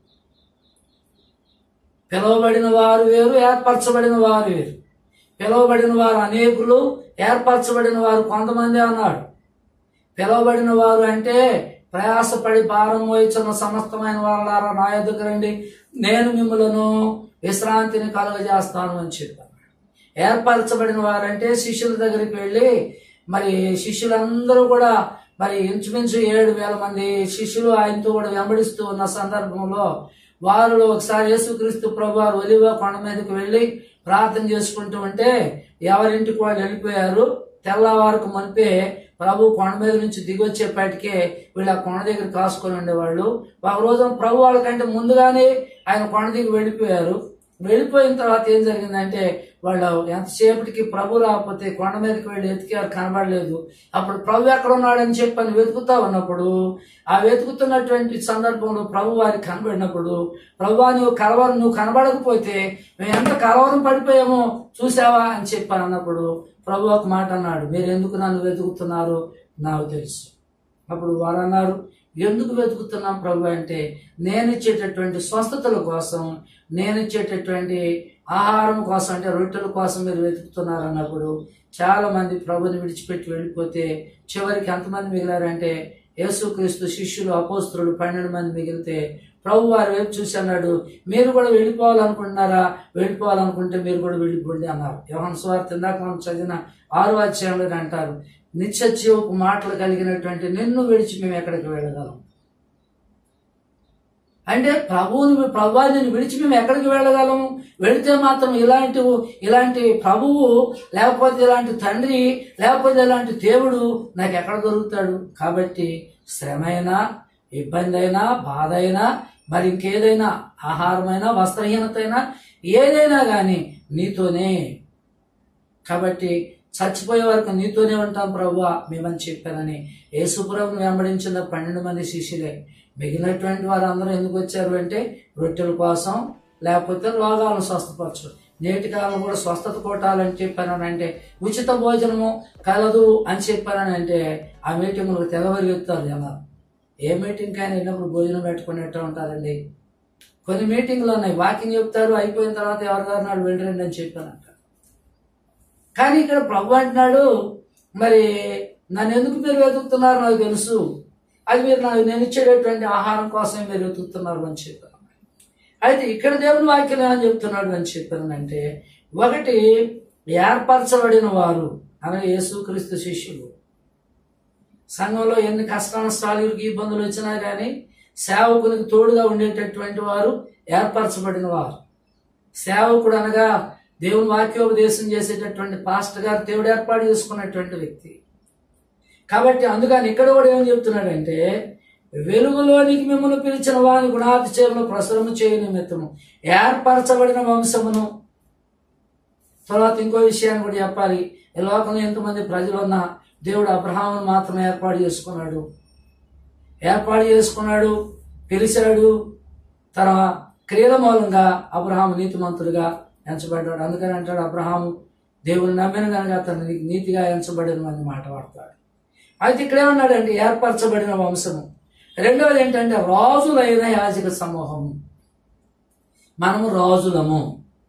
పిలువబడిన వారు వేరు ఏర్పరచబడిన వారు వేరు పిలువబడిన వారు అనేకులు ఏర్పరచబడిన వారు కొంతమంది అన్నాడు పిలువబడిన వారు అంటే ప్రయాసపడి భారం వహించిన సమస్తమైన వాళ్ళారా నా ఎదుగు రండి నేను మిమ్మలను విశ్రాంతిని కలుగజేస్తాను అని చెప్పాను ఏర్పరచబడిన వారంటే శిష్యుల దగ్గరికి వెళ్ళి మరి శిష్యులందరూ కూడా మరి ఇంచుమించు ఏడు వేల మంది శిష్యులు ఆయనతో కూడా వెంబడిస్తూ ఉన్న సందర్భంలో వారు ఒకసారి యేసుక్రీస్తు ప్రభు వారు ఒలివ కొండ మీదకి వెళ్ళి ప్రార్థన చేసుకుంటూ ఉంటే ఎవరింటికి వాళ్ళు వెళ్ళిపోయారు తెల్లవారుకు మనిపే ప్రభు కొండ మీద నుంచి దిగొచ్చేపాటికే వీళ్ళు ఆ కొండ దగ్గర కాసుకొని ఉండేవాళ్ళు ఒక రోజు ప్రభు వాళ్ళకంటే ముందుగానే ఆయన కొండ దిగి వెళ్ళిపోయారు వెళ్ళిపోయిన తర్వాత ఏం జరిగిందంటే వాళ్ళు ఎంతసేపటికి ప్రభు రాకపోతే కొండ మీదకి వెళ్ళి ఎతికారు కనబడలేదు అప్పుడు ప్రభు ఎక్కడ ఉన్నాడని చెప్పని వెతుకుతా ఉన్నప్పుడు ఆ వెతుకుతున్నటువంటి సందర్భంలో ప్రభు వారికి కనబడినప్పుడు ప్రభు నువ్వు కలవరం నువ్వు కనబడకపోతే మేము ఎంత కలవరం పడిపోయామో చూసావా అని చెప్పాను అన్నప్పుడు ప్రభు ఒక మాట అన్నాడు మీరు ఎందుకు నన్ను వెతుకుతున్నారు నాకు తెలుసు అప్పుడు వారు అన్నారు ఎందుకు వెతుకుతున్నాం ప్రభు అంటే నేను ఇచ్చేటటువంటి స్వస్థతల కోసం నేను ఇచ్చేటటువంటి ఆహారం కోసం అంటే రొట్టెల కోసం మీరు వెతుకుతున్నారు అన్నప్పుడు చాలా మంది ప్రభుని విడిచిపెట్టి వెళ్ళిపోతే చివరికి ఎంతమంది మిగిలారంటే యేసుక్రీస్తు శిష్యులు అపోస్తులు పన్నెండు మంది మిగిలితే ప్రభు వారి వైపు చూసి అన్నాడు మీరు కూడా వెళ్ళిపోవాలనుకుంటున్నారా వెళ్ళిపోవాలనుకుంటే మీరు కూడా వెళ్ళిపోండి అన్నారు యోహన్ స్వార్థ ఇందాక మనం చదివిన ఆరు అధ్యాయంలో అంటారు నిత్య జీవపు మాటలు కలిగినటువంటి నిన్ను విడిచి మేము ఎక్కడికి వెళ్ళగలం అంటే ప్రభువుని ప్రభువాన్ని విడిచి మేము ఎక్కడికి వెళ్ళగలము వెళితే మాత్రం ఇలాంటి ఇలాంటి ప్రభువు లేకపోతే ఇలాంటి తండ్రి లేకపోతే ఇలాంటి దేవుడు నాకు ఎక్కడ దొరుకుతాడు కాబట్టి శ్రమ అయినా ఇబ్బంది అయినా బాధ అయినా మరి ఇంకేదైనా ఆహారమైనా వస్త్రహీనత అయినా ఏదైనా కానీ నీతోనే కాబట్టి చచ్చిపోయే వరకు నీతోనే ఉంటాం ప్రభు మేమని చెప్పానని యేసుప్రభుని వెంబడించిన పన్నెండు మంది శిష్యులే మిగిలినటువంటి వారు అందరూ ఎందుకు వచ్చారు అంటే రొట్టెల కోసం లేకపోతే రోగాలను స్వస్థపరచు నేటి కాలం కూడా స్వస్థత కోటాలు అని చెప్పాను అంటే ఉచిత భోజనము కలదు అని చెప్పాను అంటే ఆ మీటింగ్లకు తెగవరిగెత్తారు జనాలు ఏ మీటింగ్ కానీ వెళ్ళినప్పుడు భోజనం పెట్టుకునేట్టు ఉంటారండి కొన్ని మీటింగ్లు ఉన్నాయి వాకింగ్ చెప్తారు అయిపోయిన తర్వాత ఎవరిదారు నాడు వెళ్ళరండి అని చెప్పానంట కానీ ఇక్కడ ప్రభు అంటున్నాడు మరి నన్ను ఎందుకు మీరు వెతుకుతున్నారు నాకు తెలుసు అది మీరు నాకు నేను ఇచ్చేటటువంటి ఆహారం కోసమే మీరు వెతుకుతున్నారు అని చెప్పాను అయితే ఇక్కడ దేవుని వాక్యం ఏమని చెప్తున్నాడు అని చెప్పానంటే ఒకటి ఏర్పరచబడిన వారు అనగా యేసుక్రీస్తు శిష్యులు సంఘంలో ఎన్ని కష్ట నష్టాలు ఇరుకు ఇబ్బందులు వచ్చినా కానీ సేవకునికి తోడుగా ఉండేటటువంటి వారు ఏర్పరచబడిన వారు సేవకుడు అనగా దేవుని వాక్యోపదేశం చేసేటటువంటి పాస్టర్ గారు దేవుడు ఏర్పాటు చేసుకున్నటువంటి వ్యక్తి కాబట్టి అందుకని ఇక్కడ కూడా ఏం చెప్తున్నాడంటే వెలుగులోనికి మిమ్మల్ని పిలిచిన వాని గుణాతిశయంలో ప్రసరము చేయ నిమిత్తము ఏర్పరచబడిన వంశమును తర్వాత ఇంకో విషయాన్ని కూడా చెప్పాలి ఈ లోకంలో ఎంతమంది ప్రజలు ఉన్నా దేవుడు అబ్రహామును మాత్రమే ఏర్పాటు చేసుకున్నాడు ఏర్పాటు చేసుకున్నాడు పిలిచాడు తన క్రియల మూలంగా అబ్రహాము నీతిమంతుడిగా ఎంచబడ్డాడు అందుకని అంటాడు అబ్రహాము దేవుని నమ్మిన కనుక అతను నీతిగా ఎంచబడిన అని మాట వాడతాడు అయితే ఇక్కడ ఏమన్నాడంటే ఏర్పరచబడిన వంశము రెండవది ఏంటంటే రాజులైన యాజక సమూహము మనము రాజులము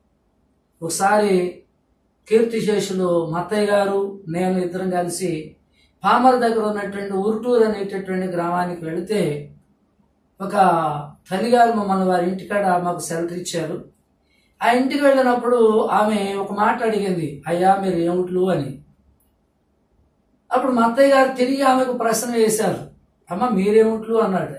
ఒకసారి కీర్తిశేషులు మత్తయ్య గారు నేను ఇద్దరం కలిసి పామర్ దగ్గర ఉన్నటువంటి ఉరుటూరు అనేటటువంటి గ్రామానికి వెళితే ఒక తల్లిగారు మమ్మల్ని వారి ఇంటికాడ మాకు సెలటర్ ఇచ్చారు ఆ ఇంటికి వెళ్ళినప్పుడు ఆమె ఒక మాట అడిగింది అయ్యా మీరు ఏమిట్లు అని అప్పుడు మా అత్తయ్య గారు తిరిగి ఆమెకు ప్రశ్న వేశారు అమ్మ మీరేమిట్లు అన్నాడు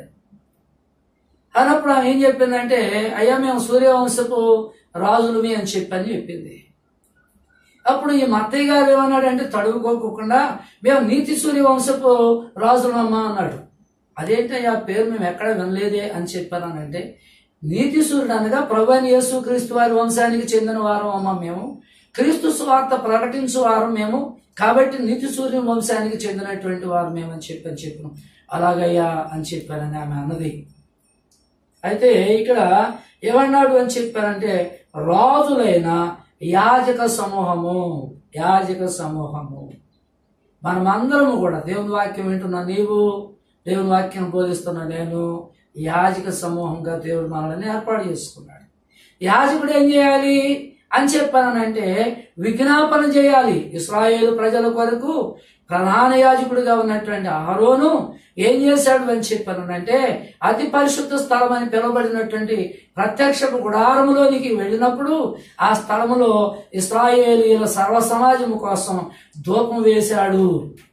అన్నప్పుడు ఆమె ఏం చెప్పిందంటే అయ్యా మేము సూర్యవంశపు రాజులమి అని చెప్పని చెప్పింది అప్పుడు ఈ మత్తయ్య గారు ఏమన్నాడంటే తడువుకోకుండా మేము నీతి సూర్యవంశపు రాజులమ్మ అన్నాడు అదేంటి ఆ పేరు మేము ఎక్కడ వినలేదే అని చెప్పానంటే నీతి సూర్యుడు అనగా ప్రభు యేసు క్రీస్తు వారి వంశానికి చెందిన వారం అమ్మ మేము క్రీస్తు స్వార్థ ప్రకటించు వారం మేము కాబట్టి నీతి సూర్యుని వంశానికి చెందినటువంటి వారు మేము అని చెప్పని చెప్పినాం అలాగయ్యా అని చెప్పారని ఆమె అన్నది అయితే ఇక్కడ ఏమన్నాడు అని చెప్పారంటే రాజులైన యాజక సమూహము యాజక సమూహము మనమందరము కూడా దేవుని వాక్యం వింటున్నా నీవు దేవుని వాక్యం బోధిస్తున్న నేను యాజక సమూహంగా దేవుడు మనల్ని ఏర్పాటు చేసుకున్నాడు యాజకుడు ఏం చేయాలి అని చెప్పానంటే విజ్ఞాపన చేయాలి ఇస్రాయేలు ప్రజల కొరకు ప్రధాన యాజకుడిగా ఉన్నటువంటి ఆరోను ఏం చేశాడు అని చెప్పానంటే అతి పరిశుద్ధ స్థలం అని పిలువబడినటువంటి ప్రత్యక్షపు గుడారములోనికి వెళ్ళినప్పుడు ఆ స్థలములో ఇస్రాయేలీల సర్వ సమాజము కోసం ధూపం వేశాడు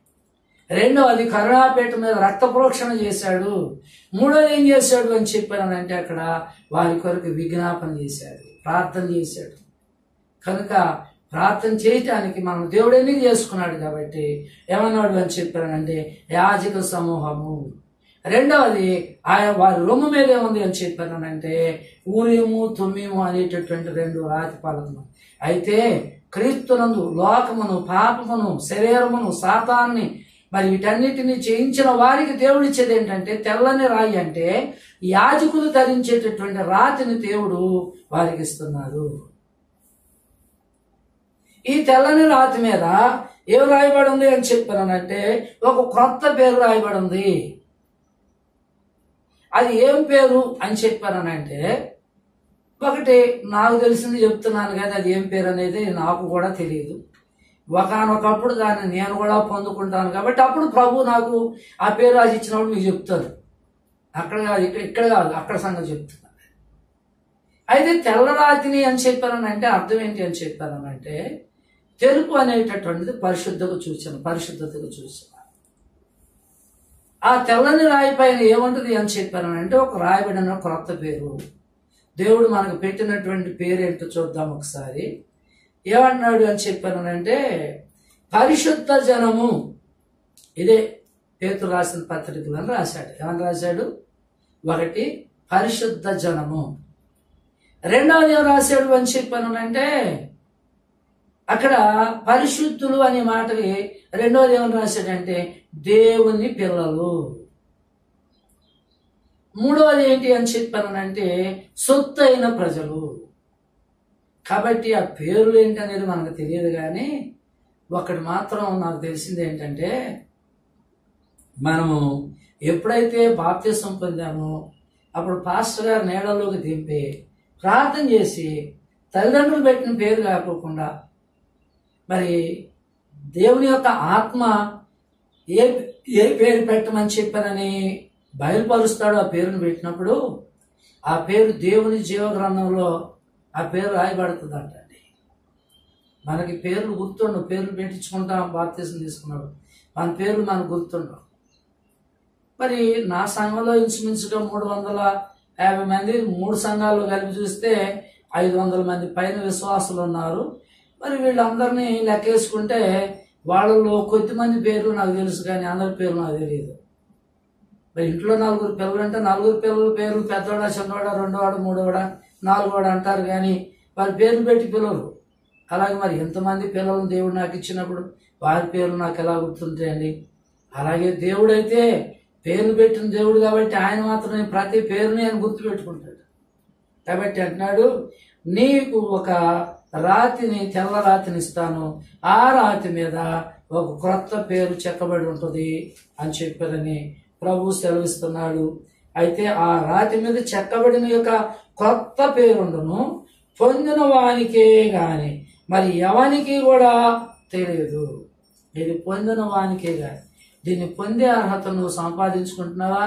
రెండవది కరుణాపేట మీద రక్త ప్రోక్షణ చేశాడు మూడోది ఏం చేశాడు అని చెప్పానంటే అక్కడ వారి కొరకు విజ్ఞాపన చేశాడు ప్రార్థన చేశాడు కనుక ప్రార్థన చేయటానికి మనం దేవుడు ఎన్నిక చేసుకున్నాడు కాబట్టి ఏమన్నాడు అని చెప్పానంటే యాజక సమూహము రెండవది ఆయన వారి రొమ్ము మీద ఏముంది అని చెప్పానంటే ఊరియము తుమ్మిము అనేటటువంటి రెండు రాతి పలకలు అయితే క్రీస్తునందు లోకమును పాపమును శరీరమును శాతాన్ని మరి వీటన్నిటిని చేయించిన వారికి దేవుడు ఇచ్చేది ఏంటంటే తెల్లని రాయి అంటే యాజకులు ధరించేటటువంటి రాతిని దేవుడు వారికి ఇస్తున్నారు ఈ తెల్లని రాతి మీద ఏం రాయబడి ఉంది అని చెప్పానంటే ఒక క్రొత్త పేరు రాయబడి ఉంది అది ఏం పేరు అని చెప్పానంటే ఒకటి నాకు తెలిసింది చెప్తున్నాను కానీ అది ఏం పేరు అనేది నాకు కూడా తెలియదు ఒకనొకప్పుడు దాన్ని నేను కూడా పొందుకుంటాను కాబట్టి అప్పుడు ప్రభు నాకు ఆ పేరు రాసి ఇచ్చినప్పుడు మీకు చెప్తారు అక్కడ కాదు ఇక్కడ ఇక్కడ కాదు అక్కడ సంగతి చెప్తున్నా అయితే తెల్లరాతిని అని చెప్పానంటే అర్థం ఏంటి అని చెప్పానంటే తెలుపు అనేటటువంటిది పరిశుద్ధకు చూసాను పరిశుద్ధతకు చూసాను ఆ తెల్లని రాయి పైన ఏముంటుంది అని చెప్పానంటే ఒక రాయబడిన క్రొత్త పేరు దేవుడు మనకు పెట్టినటువంటి పేరు ఏంటో చూద్దాం ఒకసారి ఏమన్నాడు అని చెప్పానంటే పరిశుద్ధ జనము ఇదే పేతురు రాసిన పత్రికలను రాశాడు ఏమని రాశాడు ఒకటి పరిశుద్ధ జనము రెండవది ఏం రాశాడు అని చెప్పానంటే అక్కడ పరిశుద్ధులు అనే మాటకి రెండవది ఏమని రాశాడంటే దేవుని పిల్లలు మూడవది ఏంటి అని చెప్పానంటే సొత్తైన ప్రజలు కాబట్టి ఆ పేర్లు ఏంటనేది మనకు తెలియదు కానీ ఒకటి మాత్రం నాకు తెలిసింది ఏంటంటే మనము ఎప్పుడైతే బాప్తిసం పొందామో అప్పుడు పాస్టర్ గారు నీడలోకి దింపి ప్రార్థన చేసి తల్లిదండ్రులు పెట్టిన పేరు కాకోకుండా మరి దేవుని యొక్క ఆత్మ ఏ ఏ పేరు పెట్టమని చెప్పానని బయలుపరుస్తాడు ఆ పేరును పెట్టినప్పుడు ఆ పేరు దేవుని జీవ గ్రంథంలో ఆ పేరు రాయబడుతుంది అంటండి మనకి పేర్లు గుర్తుండవు పేర్లు పెట్టించుకుంటాం బాప్తీసం తీసుకున్నాడు మన పేర్లు మనకు గుర్తుండవు మరి నా సంఘంలో ఇంచుమించుగా మూడు వందల యాభై మంది మూడు సంఘాలు కలిపి చూస్తే ఐదు వందల మంది పైన విశ్వాసులు ఉన్నారు మరి వీళ్ళందరినీ లెక్కేసుకుంటే వాళ్ళలో కొద్దిమంది పేర్లు నాకు తెలుసు కానీ అందరి పేర్లు నాకు తెలియదు మరి ఇంట్లో నలుగురు పిల్లలు అంటే నలుగురు పిల్లల పేర్లు పెద్దవాడ చిన్నవాడ రెండోవాడ మూడోవాడ నాలుగోవాడ అంటారు కానీ వారి పేర్లు పెట్టి పిల్లలు అలాగే మరి ఎంతమంది పిల్లలను దేవుడు నాకు ఇచ్చినప్పుడు వారి పేర్లు నాకు ఎలా గుర్తుంటాయండి అలాగే దేవుడైతే పేర్లు పెట్టిన దేవుడు కాబట్టి ఆయన మాత్రమే ప్రతి పేరుని ఆయన గుర్తుపెట్టుకుంటాడు కాబట్టి అంటున్నాడు నీకు ఒక రాతిని తెల్ల రాతిని ఇస్తాను ఆ రాతి మీద ఒక క్రొత్త పేరు చెక్కబడి ఉంటుంది అని చెప్పారని ప్రభు సెలవిస్తున్నాడు అయితే ఆ రాతి మీద చెక్కబడిన యొక్క క్రొత్త పేరుండును పొందిన వానికే గాని మరి ఎవనికి కూడా తెలియదు ఇది పొందిన వానికే గాని దీన్ని పొందే అర్హత నువ్వు సంపాదించుకుంటున్నావా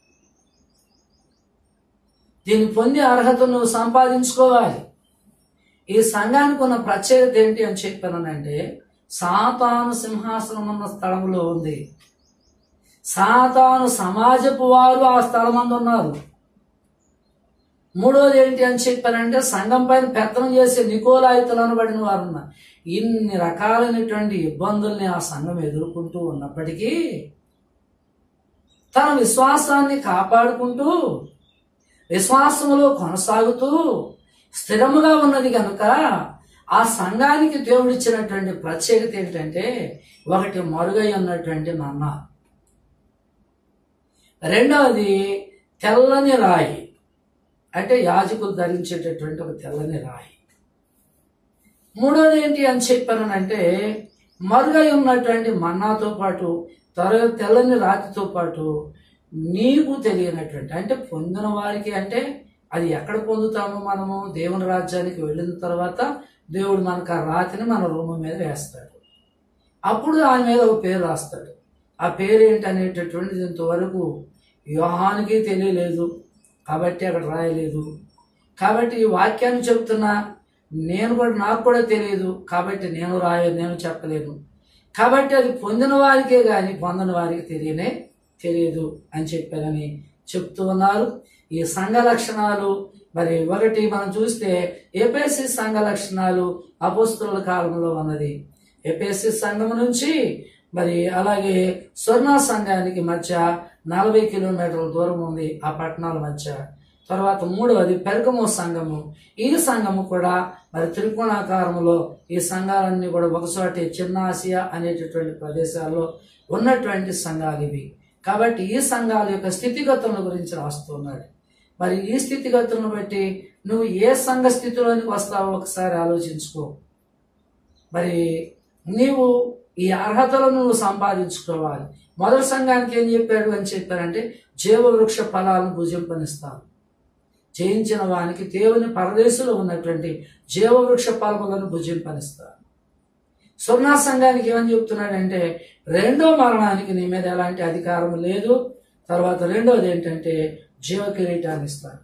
దీన్ని పొందే అర్హత నువ్వు సంపాదించుకోవాలి ఈ సంఘానికి ఉన్న ప్రత్యేకత ఏంటి అని చెప్పానంటే సాతాను సింహాసనం ఉన్న స్థలంలో ఉంది సాతాను సమాజపు వారు ఆ స్థలం మందు ఉన్నారు మూడోది ఏంటి అని చెప్పారంటే సంఘం పైన పెత్తనం చేసే నికోలాయుతులు అనబడిన వారు ఉన్నారు ఇన్ని రకాలైనటువంటి ఇబ్బందుల్ని ఆ సంఘం ఎదుర్కొంటూ ఉన్నప్పటికీ తన విశ్వాసాన్ని కాపాడుకుంటూ విశ్వాసములో కొనసాగుతూ స్థిరముగా ఉన్నది కనుక ఆ సంఘానికి దేవుడిచ్చినటువంటి ప్రత్యేకత ఏంటంటే ఒకటి మరుగై ఉన్నటువంటి మన్న రెండవది తెల్లని రాయి అంటే యాజకులు ధరించేటటువంటి ఒక తెల్లని రాయి మూడోది ఏంటి అని చెప్పానంటే మరుగై ఉన్నటువంటి మన్నాతో పాటు త్వర తెల్లని రాతితో పాటు నీకు తెలియనటువంటి అంటే పొందిన వారికి అంటే అది ఎక్కడ పొందుతామో మనము దేవుని రాజ్యానికి వెళ్ళిన తర్వాత దేవుడు మనకు ఆ రాతిని మన రూమ్ మీద వేస్తాడు అప్పుడు దాని మీద ఒక పేరు రాస్తాడు ఆ పేరు ఏంటి అనేటటువంటిది ఇంతవరకు యోహానికి తెలియలేదు కాబట్టి అక్కడ రాయలేదు కాబట్టి ఈ వాక్యాన్ని చెప్తున్నా నేను కూడా నాకు కూడా తెలియదు కాబట్టి నేను రాయ నేను చెప్పలేను కాబట్టి అది పొందిన వారికే కానీ పొందని వారికి తెలియనే తెలియదు అని చెప్పారని చెప్తూ ఉన్నారు ఈ సంఘ లక్షణాలు మరి ఒకటి మనం చూస్తే ఏపీఎస్సి సంఘ లక్షణాలు అపోస్తుల కాలంలో ఉన్నది ఏపీఎస్సి సంఘం నుంచి మరి అలాగే స్వర్ణ సంఘానికి మధ్య నలభై కిలోమీటర్ల దూరం ఉంది ఆ పట్టణాల మధ్య తర్వాత మూడవది పెరగమో సంఘము ఈ సంఘము కూడా మరి త్రికోణాకారంలో ఈ సంఘాలన్నీ కూడా ఒకచోటి చిన్న ఆసియా అనేటటువంటి ప్రదేశాల్లో ఉన్నటువంటి సంఘాలు ఇవి కాబట్టి ఈ సంఘాల యొక్క స్థితిగతుల గురించి రాస్తున్నాడు మరి ఈ స్థితిగతులను బట్టి నువ్వు ఏ సంఘ స్థితిలోనికి వస్తావో ఒకసారి ఆలోచించుకో మరి నీవు ఈ అర్హతలను నువ్వు సంపాదించుకోవాలి మొదటి సంఘానికి ఏం చెప్పాడు అని చెప్పారంటే జీవవృక్ష ఫలాలను భుజింపనిస్తాను జయించిన వానికి దేవుని పరదేశంలో ఉన్నటువంటి జీవవృక్ష ఫలములను భుజింపనిస్తాను స్వర్ణ సంఘానికి ఏమని చెప్తున్నాడంటే రెండో మరణానికి నీ మీద ఎలాంటి అధికారం లేదు తర్వాత రెండోది ఏంటంటే జీవ కిరీటాన్ని ఇస్తాను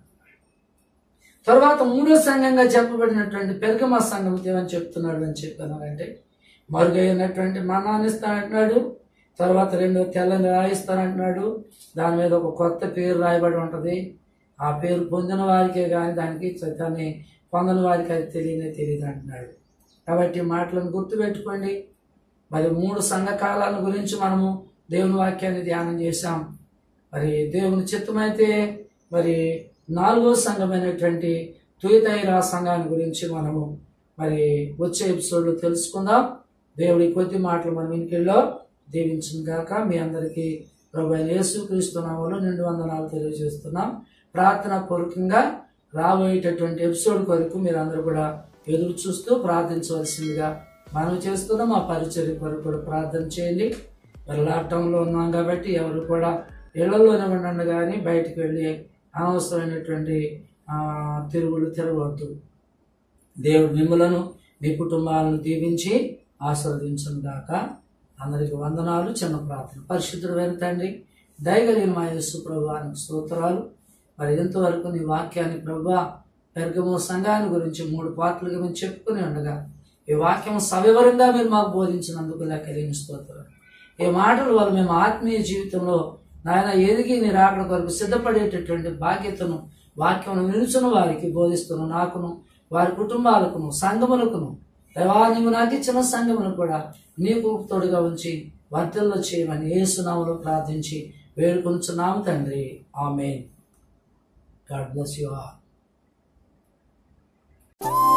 తర్వాత మూడో సంఘంగా చెప్పబడినటువంటి పెరుగమ సంఘం ఏమని చెప్తున్నాడు అని చెప్పాను అంటే మరుగైనటువంటి మరణాన్ని ఇస్తానంటున్నాడు తర్వాత రెండో తెల్లని రాయిస్తానంటున్నాడు దాని మీద ఒక కొత్త పేరు రాయబడి ఉంటుంది ఆ పేరు పొందిన వారికే కానీ దానికి దాన్ని పొందని వారికి అది తెలియనే తెలియదు అంటున్నాడు కాబట్టి ఈ మాటలను గుర్తుపెట్టుకోండి మరి మూడు సంఘకాలాల గురించి మనము దేవుని వాక్యాన్ని ధ్యానం చేశాం మరి దేవుని చిత్తమైతే మరి నాలుగో సంఘమైనటువంటి తుయితైరా సంఘాన్ని గురించి మనము మరి వచ్చే ఎపిసోడ్లో తెలుసుకుందాం దేవుడి కొద్ది మాటలు మన వినికిల్లో దీవించిన గాక మీ అందరికీ ప్రభు యేసు క్రీస్తునామలో నిండు వందనాలు తెలియజేస్తున్నాం ప్రార్థన పూర్వకంగా రాబోయేటటువంటి ఎపిసోడ్ కొరకు మీరు అందరూ కూడా ఎదురు చూస్తూ ప్రార్థించవలసిందిగా మనం చేస్తున్న మా పరిచర్య కొరకు కూడా ప్రార్థన చేయండి వెళ్ళాటంలో ఉన్నాం కాబట్టి ఎవరు కూడా ఇళ్లలోనే ఉండండి కానీ బయటికి వెళ్ళి అనవసరమైనటువంటి ఆ, తిరుగులు తిరగవద్దు దేవుడు మిమ్మలను మీ కుటుంబాలను దీవించి ఆస్వాదించను గాక అందరికి వందనాలు చిన్న ప్రార్థన పరిశుద్ధుడు తండ్రి దయగలిగిన మా యేసు ప్రభువానికి స్తోత్రాలు మరి ఎంతవరకు నీ వాక్యాన్ని ప్రభా పెర్గమో సంఘాన్ని గురించి మూడు పాటలుగా మేము చెప్పుకుని ఉండగా ఈ వాక్యం సవివరంగా మీరు మాకు బోధించినందుకు లెక్కలేని స్తోత్రాలు ఈ మాటల వల్ల మేము ఆత్మీయ జీవితంలో నాయన ఎదిగి నీ రాకడ కొరకు సిద్ధపడేటటువంటి బాధ్యతను వాక్యం నిలుచున్న వారికి బోధిస్తున్న నాకును వారి కుటుంబాలకును సంఘములకును దేవా నీవు నాకు ఇచ్చిన సంఘమును కూడా నీకు తోడుగా ఉంచి వర్తల్లో చేయమని ఏసునామలో ప్రార్థించి వేడుకొంచున్నాము తండ్రి ఆమె గాడ్ బ్లెస్ యు ఆల్